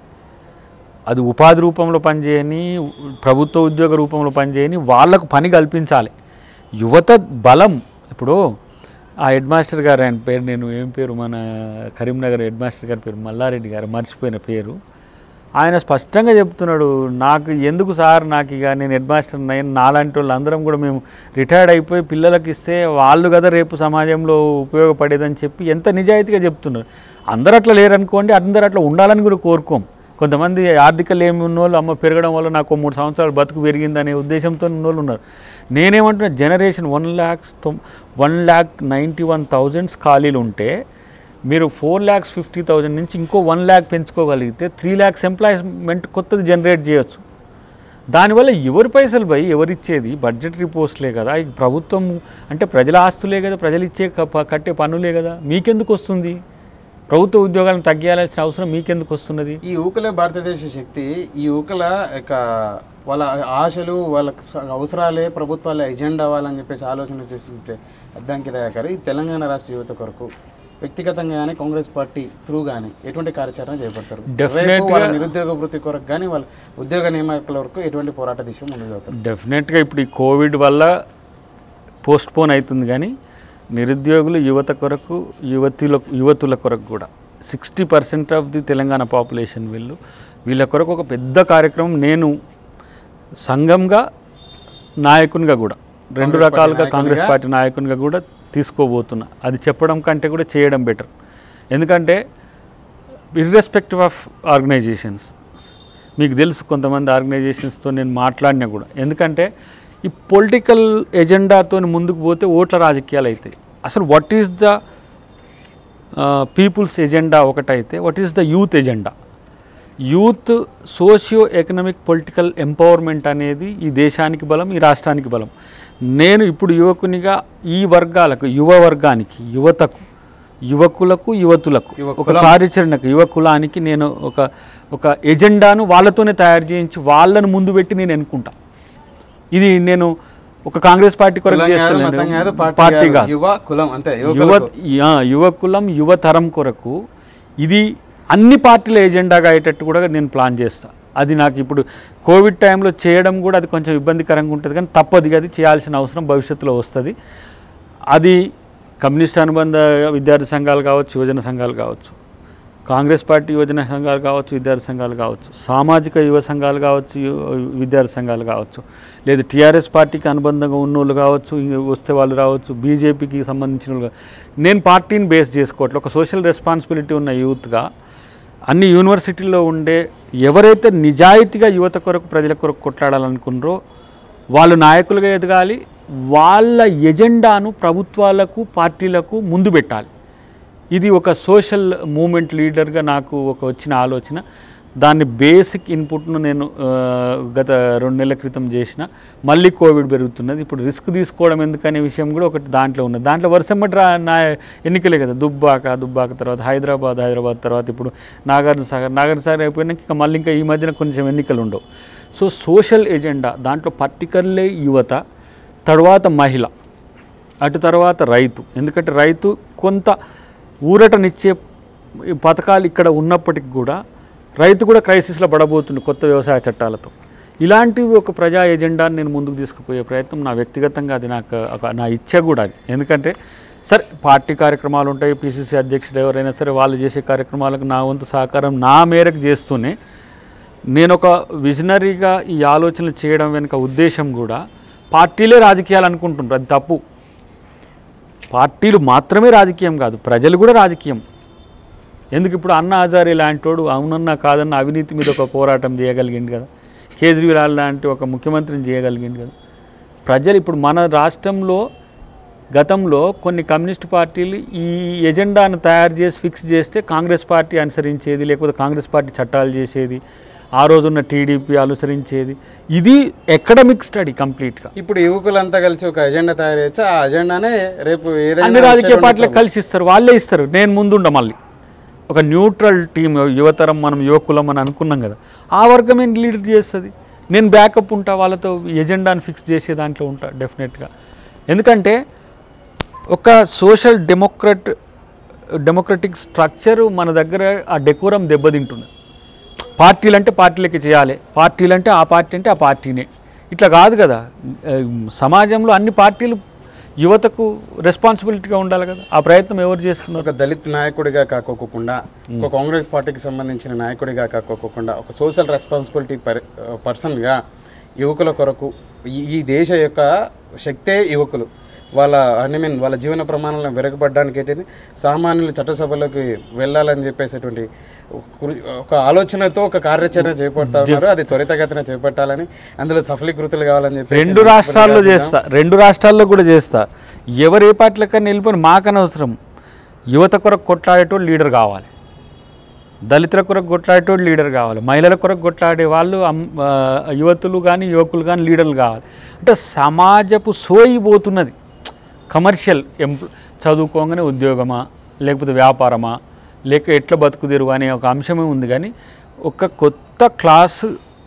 అది ఉపాధి రూపంలో పనిచేయని ప్రభుత్వ ఉద్యోగ రూపంలో పనిచేయని వాళ్ళకు పని కల్పించాలి యువత బలం ఇప్పుడు ఆ హెడ్ మాస్టర్ గారు ఆయన పేరు నేను ఏం పేరు మన కరీంనగర్ హెడ్ మాస్టర్ గారి పేరు మల్లారెడ్డి గారు మర్చిపోయిన పేరు ఆయన స్పష్టంగా చెప్తున్నాడు నాకు ఎందుకు సార్ నాకు ఇక నేను హెడ్ మాస్టర్ నేను నాలాంటి వాళ్ళు అందరం కూడా మేము రిటైర్డ్ అయిపోయి పిల్లలకి ఇస్తే వాళ్ళు కదా రేపు సమాజంలో ఉపయోగపడేదని చెప్పి ఎంత నిజాయితీగా చెప్తున్నారు అందరూ అట్లా లేరనుకోండి అందరూ అట్లా ఉండాలని కూడా కోరుకోం కొంతమంది ఆర్థికలు ఏమి ఉన్నోళ్ళు అమ్మ పెరగడం వల్ల నాకు మూడు సంవత్సరాలు బతుకు పెరిగిందనే ఉద్దేశంతో ఉన్నోళ్ళు ఉన్నారు నేనేమంటున్నా generation one lakhs one lakh ninety one thousands ఖాళీలు ఉంటే మీరు ఫోర్ ల్యాక్స్ ఫిఫ్టీ థౌజండ్ నుంచి ఇంకో వన్ ల్యాక్ పెంచుకోగలిగితే త్రీ ల్యాక్స్ ఎంప్లాయ్మెంట్ కొత్తది జనరేట్ చేయొచ్చు దానివల్ల ఎవరి పైసలు పోయి ఎవరిచ్చేది బడ్జెటరీ పోస్టులే కదా ఈ ప్రభుత్వం అంటే ప్రజల ఆస్తులే కదా ప్రజలు ఇచ్చే క- కట్టే పన్నులే కదా మీకెందుకు వస్తుంది ప్రభుత్వ ఉద్యోగాలను తగ్గియాల్సిన అవసరం మీకెందుకు వస్తున్నది ఈ ఊకలే భారతదేశ శక్తి ఈ ఊకల ఇక వాళ్ళ ఆశలు వాళ్ళ అవసరాలే ప్రభుత్వాల ఎజెండా అవ్వాలని చెప్పేసి ఆలోచన చేస్తుంటే అద్దంకి దయాకర్ ఈ తెలంగాణ రాష్ట్ర యువత కొరకు వ్యక్తిగతంగా కానీ కాంగ్రెస్ పార్టీ త్రూ కానీ ఎటువంటి కార్యాచరణ చేపడతారు Definitely రేపు వాళ్ళ నిరుద్యోగ వృత్తి కొరకు కానీ వాళ్ళ ఉద్యోగ నియామకాల వరకు ఎటువంటి పోరాట దిశ ముందుకు అవుతారు డెఫినెట్గా ఇప్పుడు ఈ కోవిడ్ వల్ల పోస్ట్ పోన్ అవుతుంది కానీ నిరుద్యోగులు యువత కొరకు యువతుల యువతుల కొరకు కూడా sixty percent of the Telangana population వీళ్ళు వీళ్ళ కొరకు ఒక పెద్ద కార్యక్రమం నేను సంఘంగా నాయకునిగా కూడా రెండు రకాలుగా కాంగ్రెస్ పార్టీ నాయకునిగా కూడా తీసుకోబోతున్నా అది చెప్పడం కంటే కూడా చేయడం బెటర్ ఎందుకంటే ఇర్రెస్పెక్టివ్ ఆఫ్ ఆర్గనైజేషన్స్ మీకు తెలుసు కొంతమంది ఆర్గనైజేషన్స్తో నేను మాట్లాడినా కూడా ఎందుకంటే ఈ పొలిటికల్ ఎజెండాతో ముందుకు పోతే ఓట్ల రాజకీయాలు అవుతాయి అసలు what is the people's agenda ఒకటైతే what is the youth agenda youth socio economic political empowerment అనేది ఈ దేశానికి బలం ఈ రాష్ట్రానికి బలం నేను ఇప్పుడు యువకునిగా ఈ వర్గాలకు యువ వర్గానికి యువతకు యువకులకు యువతులకు యువ ఒక కార్యాచరణకు యువ కులానికి నేను ఒక ఒక ఎజెండాను వాళ్ళతోనే తయారు చేయించి వాళ్ళను ముందు పెట్టి నేను ఎన్నుకుంటా ఇది నేను ఒక కాంగ్రెస్ పార్టీ కొరకు కులం కాదు, మతం కాదు, చేస్తున్నాను పార్టీ పార్టీ కాదు. కాదు యువ కులం అంతే యువ యువకులకు. యా, యువకులం యువతరం కొరకు ఇది అన్ని పార్టీల ఎజెండాగా అయ్యేటట్టు కూడా నేను ప్లాన్ చేస్తా అది నాకు ఇప్పుడు కోవిడ్ టైంలో చేయడం కూడా అది కొంచెం ఇబ్బందికరంగా ఉంటుంది కానీ తప్పదు అది చేయాల్సిన అవసరం భవిష్యత్తులో వస్తుంది అది కమ్యూనిస్ట్ అనుబంధ విద్యార్థి సంఘాలు కావచ్చు యువజన సంఘాలు కావచ్చు కాంగ్రెస్ పార్టీ యువజన సంఘాలు కావచ్చు విద్యార్థి సంఘాలు కావచ్చు సామాజిక యువ సంఘాలు కావచ్చు యు- విద్యార్థి సంఘాలు కావచ్చు లేదు టీఆర్ఎస్ పార్టీకి అనుబంధంగా ఉన్నోళ్ళు కావచ్చు ఇంక వస్తే వాళ్ళు రావచ్చు బీజేపీకి సంబంధించిన వాళ్ళు కా- నేను పార్టీని బేస్ చేసుకోవట్లే ఒక సోషల్ రెస్పాన్సిబిలిటీ ఉన్న యూత్గా అన్ని యూనివర్సిటీల్లో ఉండే ఎవరైతే నిజాయితీగా యువత కొరకు ప్రజల కొరకు కొట్లాడాలనుకున్నారో వాళ్ళు నాయకులుగా ఎదగాలి వాళ్ళ ఎజెండాను ప్రభుత్వాలకు పార్టీలకు ముందు పెట్టాలి ఇది ఒక సోషల్ మూమెంట్ లీడర్గా నాకు ఒక వచ్చిన ఆలోచన దాన్ని బేసిక్ ఇన్పుట్ను నేను ఆ, గత రెండు నెలల క్రితం చేసిన మళ్ళీ కోవిడ్ పెరుగుతున్నది ఇప్పుడు రిస్క్ తీసుకోవడం ఎందుకనే విషయం కూడా ఒకటి దాంట్లో ఉన్నది దాంట్లో వర్షమ్మటి రా నా ఎన్నికలే కదా దుబ్బాక దుబ్బాక తర్వాత హైదరాబాద్ హైదరాబాద్ తర్వాత ఇప్పుడు నాగార్జున సాగర్ నాగార్జున సాగర్ అయిపోయినాక ఇంకా మళ్ళీ ఇంకా ఈ మధ్యన కొంచెం ఎన్నికలు ఉండవు సో సోషల్ ఎజెండా దాంట్లో పర్టికులర్లీ యువత తర్వాత మహిళ అటు తర్వాత రైతు ఎందుకంటే రైతు కొంత ఊరటనిచ్చే ఈ పథకాలు ఇక్కడ ఉన్నప్పటికి కూడా రైతు కూడా క్రైసిస్లో పడబోతుంది కొత్త వ్యవసాయ చట్టాలతో ఇలాంటివి ఒక ప్రజా ఎజెండాని నేను ముందుకు తీసుకుపోయే ప్రయత్నం నా వ్యక్తిగతంగా అది నాకు ఒక నా ఇచ్చ కూడా అది ఎందుకంటే సరే పార్టీ కార్యక్రమాలు ఉంటాయి పిసిసి అధ్యక్షుడు ఎవరైనా సరే వాళ్ళు చేసే కార్యక్రమాలకు నా వంతు సహకారం నా మేరకు చేస్తూనే నేను ఒక విజనరీగా ఈ ఆలోచనలు చేయడం వెనుక ఉద్దేశం కూడా పార్టీలే రాజకీయాలు అనుకుంటుంటారు అది తప్పు పార్టీలు మాత్రమే రాజకీయం కాదు ప్రజలు కూడా రాజకీయం ఎందుకు ఇప్పుడు అన్న హజారే లాంటోడు అవునన్నా కాదన్న అవినీతి మీద ఒక పోరాటం చేయగలిగింది కదా కేజ్రీవాల్ లాంటి ఒక ముఖ్యమంత్రిని చేయగలిగింది కదా ప్రజలు ఇప్పుడు మన రాష్ట్రంలో గతంలో కొన్ని కమ్యూనిస్ట్ పార్టీలు ఈ ఎజెండాను తయారు చేసి ఫిక్స్ చేస్తే కాంగ్రెస్ పార్టీ అనుసరించేది లేకపోతే కాంగ్రెస్ పార్టీ చట్టాలు చేసేది ఆ రోజున్న టీడీపీ అనుసరించేది ఇది ఎకడమిక్ స్టడీ కంప్లీట్గా ఇప్పుడు యువకులంతా కలిసి ఒక ఎజెండా తయారు చేయొచ్చు ఆ ఎజెండానే రేపు ఏదైనా అన్ని రాజకీయ వచ్చేటువంటి పార్టీలకు కలిసి ఇస్తారు వాళ్ళే ఇస్తారు నేను ముందుండ మళ్ళీ ఒక న్యూట్రల్ టీం యువతరం మనం యువకులం అని అనుకున్నాం కదా ఆ వర్గమే లీడ్ చేస్తుంది నేను బ్యాకప్ ఉంటా వాళ్ళతో ఎజెండాని ఫిక్స్ చేసే దాంట్లో ఉంటా డెఫినెట్గా ఎందుకంటే ఒక సోషల్ డెమోక్రట్ డెమోక్రటిక్ స్ట్రక్చర్ మన దగ్గర ఆ డెకోరం దెబ్బతింటుంది పార్టీలు అంటే పార్టీలకి చేయాలి పార్టీలు అంటే ఆ పార్టీ అంటే ఆ పార్టీనే ఇట్లా కాదు కదా ఆ, సమాజంలో అన్ని పార్టీలు యువతకు రెస్పాన్సిబిలిటీగా ఉండాలి కదా ఆ ప్రయత్నం ఎవరు చేస్తున్నారు ఒక దళిత్ నాయకుడిగా కాకోకుండా ఒక కాంగ్రెస్ పార్టీకి సంబంధించిన నాయకుడిగా కాకోకుండా ఒక సోషల్ రెస్పాన్సిబిలిటీ పర్ పర్సన్గా యువకుల కొరకు ఈ- ఈ దేశ యొక్క శక్తే యువకులు వాళ్ళ ఐ మీన్ వాళ్ళ జీవన ప్రమాణాలను వెరగబడడానికి ఏంటిది సామాన్యులు చట్టసభలోకి వెళ్ళాలని చెప్పేసేటువంటి ఒక కృ- ఒక ఆలోచనతో ఒక కార్యాచరణ చేపడతా ఉన్నారు అది త్వరితగతిన చేపట్టాలని అందులో సఫలీకృతులు కావాలని చెప్పి రెండు రాష్ట్రాల్లో చేస్తా రెండు రాష్ట్రాల్లో కూడా చేస్తా ఎవరు ఏ పార్టీలకన్నా వెళ్ళిపోయిన మాకనవసరం యువత కొరకు కొట్లాడేటోడు లీడర్ కావాలి దళితుల కొరకు కొట్లాడేటోడు లీడర్ కావాలి మహిళల కొరకు కొట్లాడే వాళ్ళు అమ్- ఆ, యువతులు కానీ యువకులు కానీ లీడర్లు కావాలి అంటే సమాజపు సోయి పోతున్నది కమర్షియల్ ఎంప్ల చదువుకోగానే ఉద్యోగమా లేకపోతే వ్యాపారమా లేక ఎట్లా బతుకుదేరు అనే ఒక అంశమే ఉంది కానీ ఒక కొత్త క్లాసు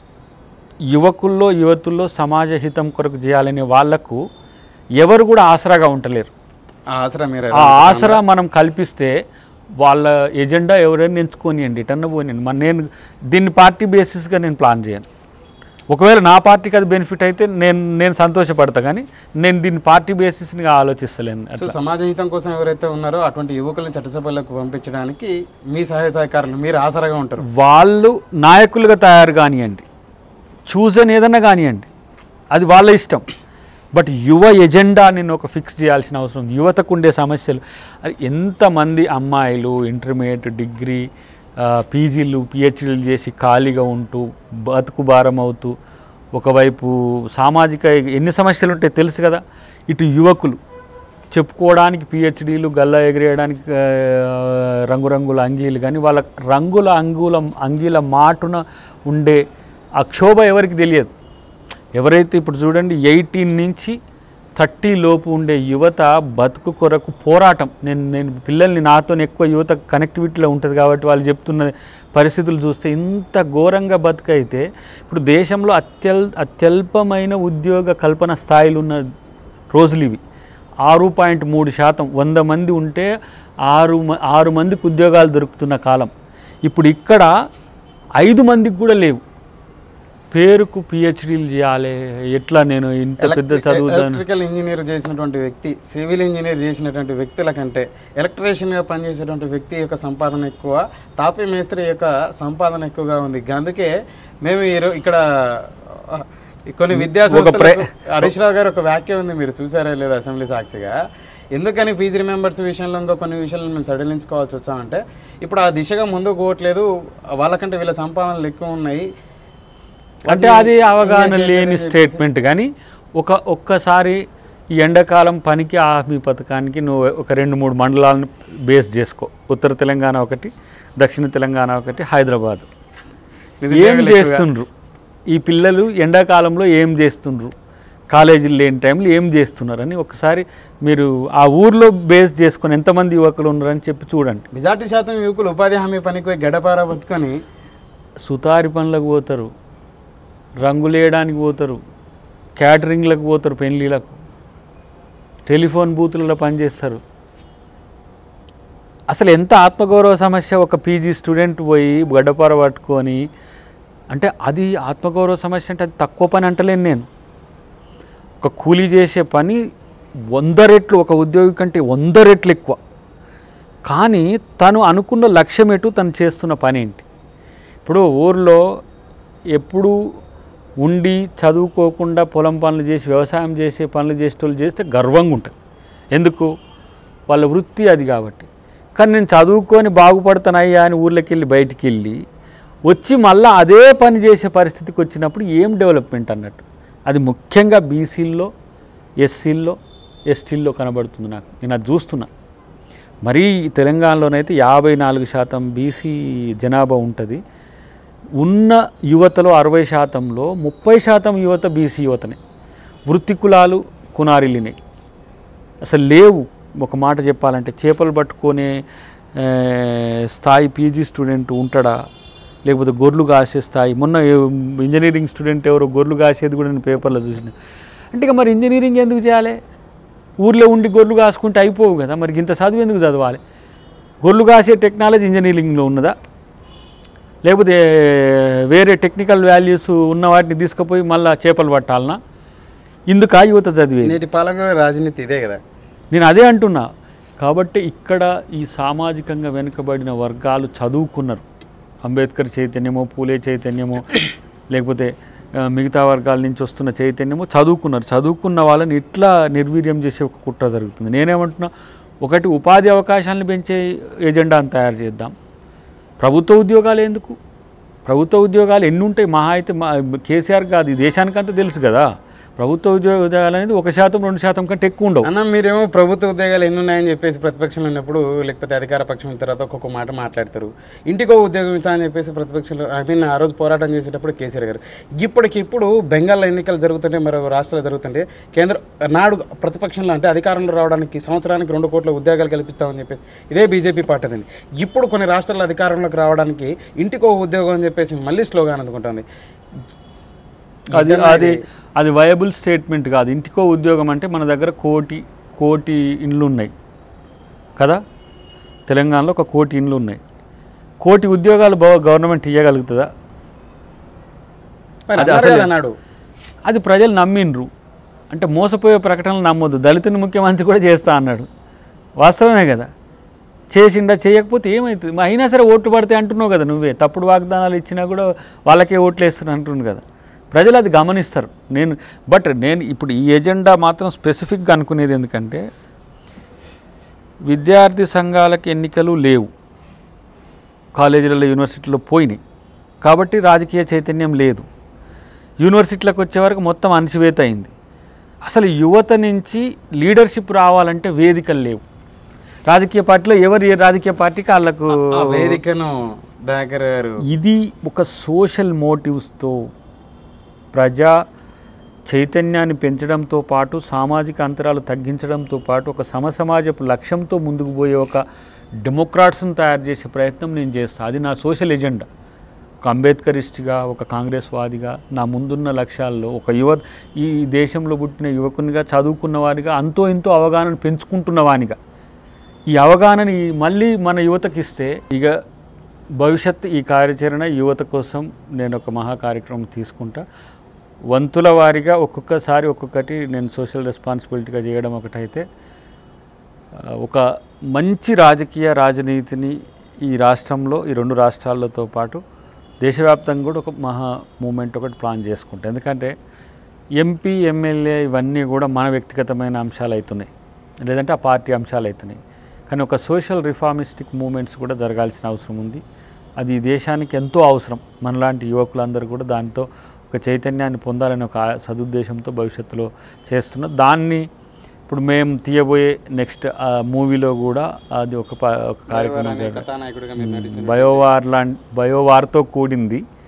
యువకుల్లో యువతుల్లో సమాజ హితం కొరకు చేయాలనే వాళ్లకు ఎవరు కూడా ఆసరాగా ఉండలేరు ఆ ఆసరా మీరు ఆ ఆసరా మనం కల్పిస్తే వాళ్ళ ఎజెండా ఎవరైనా ఎంచుకోనియండి ఎటన్నా పోనియండి మన నేను దీన్ని పార్టీ బేసిస్గా నేను ప్లాన్ చేయను ఒకవేళ నా పార్టీకి అది బెనిఫిట్ అయితే నేను నేను సంతోషపడతా కానీ నేను దీన్ని పార్టీ బేసిస్గా ఆలోచిస్తలేను సో సమాజ హితం కోసం ఎవరైతే ఉన్నారో అటువంటి యువకులను చట్టసభలకు పంపించడానికి మీ సహాయ సహకారాలు మీరు ఆసరాగా ఉంటారు వాళ్ళు నాయకులుగా తయారు కానివ్వండి చూజ్ అని ఏదన్నా కానివ్వండి అది వాళ్ళ ఇష్టం బట్ యువ ఎజెండా నేను ఒక ఫిక్స్ చేయాల్సిన అవసరం ఉంది. యువతకు ఉండే సమస్యలు అది ఎంతమంది అమ్మాయిలు ఇంటర్మీడియట్ డిగ్రీ ఆ, పీజీలు పిహెచ్డీలు చేసి ఖాళీగా ఉంటూ బతుకు భారం అవుతూ ఒకవైపు సామాజిక ఎన్ని సమస్యలు ఉంటాయి తెలుసు కదా ఇటు యువకులు చెప్పుకోవడానికి పిహెచ్డీలు గల్లా ఎగిరేయడానికి ఆ, రంగురంగుల అంగీలు కానీ వాళ్ళ రంగుల అంగుల అంగీల మాటున ఉండే ఆ క్షోభ ఎవరికి తెలియదు ఎవరైతే ఇప్పుడు చూడండి ఎయిటీన్ నుంచి థర్టీ లోపు ఉండే యువత బతుకు కొరకు పోరాటం నేను నేను పిల్లల్ని నాతో ఎక్కువ యువత కనెక్టివిటీలో ఉంటుంది కాబట్టి వాళ్ళు చెప్తున్న పరిస్థితులు చూస్తే ఇంత ఘోరంగా బతుకైతే ఇప్పుడు దేశంలో అత్యల్ అత్యల్పమైన ఉద్యోగ కల్పన స్థాయిలు ఉన్న రోజులు ఇవి ఆరు పాయింట్ మూడు శాతం వంద మంది ఉంటే ఆరు మ- ఆరు మందికి ఉద్యోగాలు దొరుకుతున్న కాలం ఇప్పుడు ఇక్కడ ఐదు మందికి కూడా లేవు పేరుకు పిహెచ్డీలు చేయాలి ఎట్లా నేను ఇంత పెద్ద చదువుతాను ఎలక్ట్రికల్ ఇంజనీర్ చేసినటువంటి వ్యక్తి సివిల్ ఇంజనీర్ చేసినటువంటి వ్యక్తుల కంటే ఎలక్ట్రీషియన్గా పనిచేసేటువంటి వ్యక్తి యొక్క సంపాదన ఎక్కువ తాపీ మేస్త్రి యొక్క సంపాదన ఎక్కువగా ఉంది అందుకే మేము ఈరో ఇక్కడ ఆ, కొన్ని విద్యా సంస్థలకు హరీష్ రావు గారు ఒక వ్యాఖ్య ఉంది మీరు చూసారా లేదా అసెంబ్లీ సాక్షిగా ఎందుకని ఫీజు రిమెంబర్స్ విషయంలో ఇంకా కొన్ని విషయాలను మేము సడలించుకోవాల్సి వచ్చామంటే ఇప్పుడు ఆ దిశగా ముందుకు పోవట్లేదు వాళ్ళకంటే వీళ్ళ సంపాదనలు ఎక్కువ ఉన్నాయి అంటే అది అవగాహన లేని స్టేట్మెంట్ కానీ ఒక ఒక్కసారి ఈ ఎండాకాలం పనికి హామీ పథకానికి నువ్వు ఒక రెండు మూడు మండలాలను బేస్ చేసుకో ఉత్తర తెలంగాణ ఒకటి దక్షిణ తెలంగాణ ఒకటి హైదరాబాద్ ఏం నిరుద్యోగులు ఎక్కువగా- చేస్తుండ్రు ఈ పిల్లలు ఎండాకాలంలో ఏం చేస్తుండ్రు కాలేజీలు లేని టైంలో ఏం చేస్తున్నారని ఒకసారి మీరు ఆ ఊర్లో బేస్ చేసుకొని ఎంతమంది యువకులు ఉన్నారని చెప్పి చూడండి మెజార్టీ శాతం యువకులు ఉపాధి హామీ పనికి పోయి గడపార పట్టుకొని సుతారి పనులకు పోతారు రంగులేయడానికి పోతారు క్యాటరింగ్లకు పోతారు పెళ్ళిళ్ళకు టెలిఫోన్ బూతులలో పనిచేస్తారు అసలు ఎంత ఆత్మగౌరవ సమస్య ఒక పీజీ స్టూడెంట్ పోయి గడ్డపార పట్టుకొని అంటే అది ఆత్మగౌరవ సమస్య అంటే అది తక్కువ పని అంటలేను నేను ఒక కూలీ చేసే పని వంద రెట్లు ఒక ఉద్యోగి కంటే వంద రెట్లు ఎక్కువ కానీ తను అనుకున్న లక్ష్యం ఎటు తను చేస్తున్న పని ఏంటి ఇప్పుడు ఊర్లో ఎప్పుడు ఉండి చదువుకోకుండా పొలం పనులు చేసి వ్యవసాయం చేసే పనులు చేసేటోళ్ళు చేస్తే గర్వంగా ఉంటుంది ఎందుకు వాళ్ళ వృత్తి అది కాబట్టి కానీ నేను చదువుకొని బాగుపడుతానయ్యా అని ఊర్లోకి వెళ్ళి బయటికి వెళ్ళి వచ్చి మళ్ళీ అదే పని చేసే పరిస్థితికి వచ్చినప్పుడు ఏం డెవలప్మెంట్ అన్నట్టు అది ముఖ్యంగా బీసీల్లో ఎస్సీల్లో ఎస్టీల్లో కనబడుతుంది నాకు నేను అది చూస్తున్నా మరీ తెలంగాణలోనైతే యాభై నాలుగు శాతం బీసీ జనాభా ఉంటుంది ఉన్న యువతలో అరవై శాతంలో ముప్పై శాతం యువత బీసీ యువతనే వృత్తి కులాలు కునారిల్లినాయి అసలు లేవు ఒక మాట చెప్పాలంటే చేపలు పట్టుకునే ఆ, స్థాయి పీజీ స్టూడెంట్ ఉంటాడా లేకపోతే గొర్రెలు కాసే స్థాయి మొన్న ఏ- ఇంజనీరింగ్ స్టూడెంట్ ఎవరో గొర్రెలు కాసేది కూడా నేను పేపర్లో చూసిన అంటే ఇక మరి ఇంజనీరింగ్ ఎందుకు చేయాలి ఊర్లో ఉండి గొర్రెలు కాసుకుంటే అయిపోవు కదా మరి ఇంత చదువు ఎందుకు చదవాలి గొర్రెలు కాసే టెక్నాలజీ ఇంజనీరింగ్లో ఉన్నదా లేకపోతే వేరే టెక్నికల్ వాల్యూస్ ఉన్న వాటిని తీసుకుపోయి మళ్ళీ చేపలు పట్టాలనా ఇందుకా యువత చదివేది నేటి పాలకుల రాజనీతి ఇదే కదా నేను అదే అంటున్నా కాబట్టి ఇక్కడ ఈ సామాజికంగా వెనుకబడిన వర్గాలు చదువుకున్నారు అంబేద్కర్ చైతన్యమో పూలే చైతన్యమో లేకపోతే ఆ, మిగతా వర్గాల నుంచి వస్తున్న చైతన్యమో చదువుకున్నారు చదువుకున్న వాళ్ళని ఇట్లా నిర్వీర్యం చేసే ఒక కుట్ర జరుగుతుంది నేనేమంటున్నా ఒకటి ఉపాధి అవకాశాలను పెంచే ఎజెండాను తయారు చేద్దాం ప్రభుత్వ ఉద్యోగాలు ఎందుకు ప్రభుత్వ ఉద్యోగాలు ఎన్ని ఉంటాయి మహా అయితే మా కేసీఆర్ కాదు ఈ దేశానికంతా తెలుసు కదా ప్రభుత్వ ఉద్యోగాలు అనేది ఒక శాతం రెండు శాతం కంటే ఎక్కువ ఉండవు అన్న మీరేమో ప్రభుత్వ ఉద్యోగాలు ఎన్ని ఉన్నాయని చెప్పేసి ప్రతిపక్షంలో ఉన్నప్పుడు లేకపోతే అధికార పక్షం ఉన్న తర్వాత ఒక్కొక్క మాట మాట్లాడతారు ఇంటికో ఉద్యోగం ఇస్తా అని చెప్పేసి ప్రతిపక్షంలో ఐ మీన్ ఆ రోజు పోరాటం చేసేటప్పుడు కేసీఆర్ గారు ఇప్పటికి ఇప్పుడు బెంగాల్లో ఎన్నికలు జరుగుతుంటే మరో రాష్ట్రాలు జరుగుతుంటే కేంద్ర నాడు ప్రతిపక్షంలో అంటే అధికారంలో రావడానికి సంవత్సరానికి రెండు కోట్ల ఉద్యోగాలు కల్పిస్తామని చెప్పేసి ఇదే బీజేపీ పార్టీ అదండి ఇప్పుడు కొన్ని రాష్ట్రాల్లో అధికారంలోకి రావడానికి ఇంటికో ఉద్యోగం అని చెప్పేసి మళ్ళీ స్లోగాన్ అందుకుంటుంది అది అది అది వయబుల్ స్టేట్మెంట్ కాదు ఇంటికో ఉద్యోగం అంటే మన దగ్గర కోటి కోటి ఇండ్లు ఉన్నాయి కదా తెలంగాణలో ఒక కోటి ఇండ్లు ఉన్నాయి కోటి ఉద్యోగాలు బా- గవర్నమెంట్ ఇవ్వగలుగుతుందా మరి అది అన్నారు అసలే- కదా నాడు అది ప్రజలు నమ్మిండ్రు అంటే మోసపోయే ప్రకటనలు నమ్మొద్దు దళితుని ముఖ్యమంత్రి కూడా చేస్తా అన్నాడు వాస్తవమే కదా చేసిండా చేయకపోతే ఏమవుతుంది మరి అయినా సరే ఓట్లు పడితే అంటున్నావు కదా నువ్వే తప్పుడు వాగ్దానాలు ఇచ్చినా కూడా వాళ్ళకే ఓట్లు వేస్తున్నా అంటున్నాను కదా ప్రజలు అది గమనిస్తారు నేను బట్ నేను ఇప్పుడు ఈ ఎజెండా మాత్రం స్పెసిఫిక్గా అనుకునేది ఎందుకంటే విద్యార్థి సంఘాలకు ఎన్నికలు లేవు కాలేజీలలో యూనివర్సిటీలో పోయినాయి కాబట్టి రాజకీయ చైతన్యం లేదు యూనివర్సిటీలకు వచ్చే వరకు మొత్తం అణచివేత అయింది అసలు యువత నుంచి లీడర్షిప్ రావాలంటే వేదికలు లేవు రాజకీయ పార్టీలో ఎవరు ఏ రాజకీయ పార్టీకి వాళ్ళకు ఆ వేదికను దయాకర్ గారు ఇది ఒక సోషల్ మోటివ్స్తో ప్రజా చైతన్యాన్ని పెంచడంతో పాటు సామాజిక అంతరాలు తగ్గించడంతో పాటు ఒక సమసమాజపు లక్ష్యంతో ముందుకు పోయే ఒక డెమోక్రాట్స్ని తయారు చేసే ప్రయత్నం నేను చేస్తాను అది నా సోషల్ ఎజెండా ఒక అంబేద్కరిస్ట్గా ఒక కాంగ్రెస్ వాదిగా నా ముందున్న లక్ష్యాల్లో ఒక యువ ఈ దేశంలో పుట్టిన యువకునిగా చదువుకున్న వారిగా అంతో ఇంతో అవగాహన పెంచుకుంటున్న వానిగా ఈ అవగాహనని మళ్ళీ మన యువతకి ఇస్తే ఇక భవిష్యత్ ఈ కార్యాచరణ యువత కోసం నేను ఒక మహా కార్యక్రమం తీసుకుంటా వంతుల వారిగా ఒక్కొక్కసారి ఒక్కొక్కటి నేను సోషల్ రెస్పాన్సిబిలిటీగా చేయడం ఒకటైతే ఆ, ఒక మంచి రాజకీయ రాజనీతిని ఈ రాష్ట్రంలో ఈ రెండు రాష్ట్రాలతో పాటు దేశవ్యాప్తంగా కూడా ఒక మహా మూమెంట్ ఒకటి ప్లాన్ చేసుకుంటాం ఎందుకంటే ఎంపీ ఎమ్మెల్యే ఇవన్నీ కూడా మన వ్యక్తిగతమైన అంశాలు అవుతున్నాయి లేదంటే ఆ పార్టీ అంశాలు అవుతున్నాయి కానీ ఒక సోషల్ రిఫార్మిస్టిక్ మూమెంట్స్ కూడా జరగాల్సిన అవసరం ఉంది అది ఈ దేశానికి ఎంతో అవసరం మనలాంటి యువకులందరూ కూడా దాంతో ఒక చైతన్యాన్ని పొందాలని ఒక ఆ- సదుద్దేశంతో భవిష్యత్తులో చేస్తున్న దాన్ని ఇప్పుడు మేము తీయబోయే నెక్స్ట్ మూవీలో కూడా అది ఒక ప- ఒక కార్యక్రమం కథానాయకుడిగా మీరు నటించారు బయోవార్ లాంటి బయోవార్తో కూడింది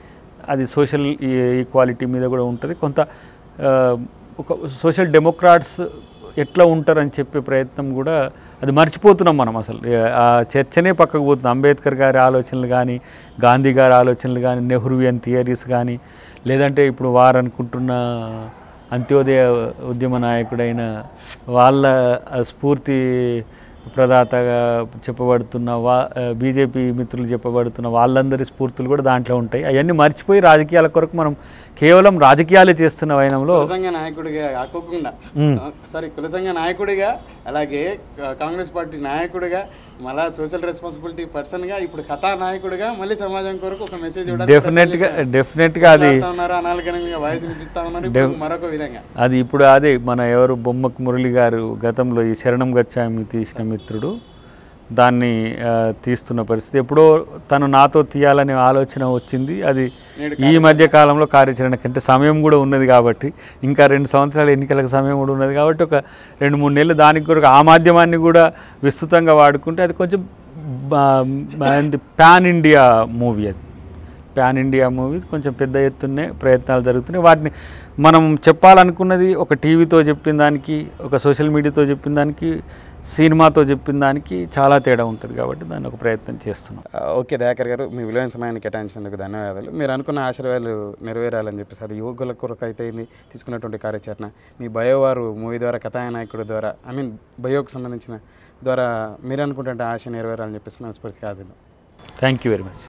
అది సోషల్ ఈక్వాలిటీ మీద కూడా ఉంటుంది కొంత ఆ, ఒక సోషల్ డెమోక్రాట్స్ ఎట్లా ఉంటారని చెప్పే ప్రయత్నం కూడా అది మర్చిపోతున్నాం మనం అసలు ఏ- ఆ చర్చనే పక్కకు పోతుంది అంబేద్కర్ గారి ఆలోచనలు కానీ గాంధీ గారి ఆలోచనలు కానీ నెహ్రూవియన్ థియరీస్ కానీ లేదంటే ఇప్పుడు వారు అనుకుంటున్న అంత్యోదయ ఉద్యమ నాయకుడైన వాళ్ళ ఆ స్ఫూర్తి ప్రదాతగా చెప్పబడుతున్న వా బీజేపీ మిత్రులు చెప్పబడుతున్న వాళ్ళందరి స్ఫూర్తులు కూడా దాంట్లో ఉంటాయి అవన్నీ మర్చిపోయి రాజకీయాల కొరకు మనం కేవలం రాజకీయాలే చేస్తున్న వైనంలో కుల సంఘ నాయకుడిగా కాకోకుండా సారీ కుల సంఘ నాయకుడిగా అలాగే ఆ, కాంగ్రెస్ పార్టీ నాయకుడిగా మళ్ళా సోషల్ రెస్పాన్సిబిలిటీ పర్సన్ గా ఇప్పుడు కథా నాయకుడిగా మళ్ళీ సమాజం కొరకు ఒక మెసేజ్ డెఫినెట్గా డెఫినెట్గా అది ఉన్నారు అనాలకరంగా వాయిస్ వినిపిస్తా ఉన్నారు ఇప్పుడు మరొక విధంగా అది ఇప్పుడు అదే మన ఎవరు బొమ్మకు మురళి గారు గతంలో ఈ శరణం గచ్చామి తీసిన మిత్రుడు దాన్ని ఆ, తీస్తున్న పరిస్థితి ఎప్పుడో తను నాతో తీయాలనే ఆలోచన వచ్చింది అది ఈ మధ్య కాలంలో కార్యాచరణ కంటే సమయం కూడా ఉన్నది కాబట్టి ఇంకా రెండు సంవత్సరాల ఎన్నికలకు సమయం కూడా ఉన్నది కాబట్టి ఒక రెండు మూడు నెలలు దానికి కూడా ఆ మాధ్యమాన్ని కూడా విస్తృతంగా వాడుకుంటే అది కొంచెం ప్యాన్ ఇండియా మూవీ అది ప్యాన్ ఇండియా మూవీ కొంచెం పెద్ద ఎత్తునే ప్రయత్నాలు జరుగుతున్నాయి వాటిని మనం చెప్పాలనుకున్నది ఒక టీవీతో చెప్పిన దానికి ఒక సోషల్ మీడియాతో చెప్పిన దానికి సినిమాతో చెప్పిన దానికి చాలా తేడా ఉంటుంది కాబట్టి దాన్ని ఒక ప్రయత్నం చేస్తున్నాం ఓకే దయాకర్ గారు మీ విలువైన సమయాన్ని కేటాయించినందుకు ధన్యవాదాలు మీరు అనుకున్న ఆశీర్వాదాలు నెరవేరాలని చెప్పేసి అది యువకుల కొరకు అయితే అయింది తీసుకున్నటువంటి కార్యాచరణ మీ బయో వారు మూవీ ద్వారా కథానాయకుడు ద్వారా ఐ మీన్ బయోకు సంబంధించిన ద్వారా మీరు అనుకుంటుంటే ఆశ నెరవేరాలని చెప్పేసి మనస్ఫూర్తిగా ఆదిద్దాం థ్యాంక్ యూ వెరీ మచ్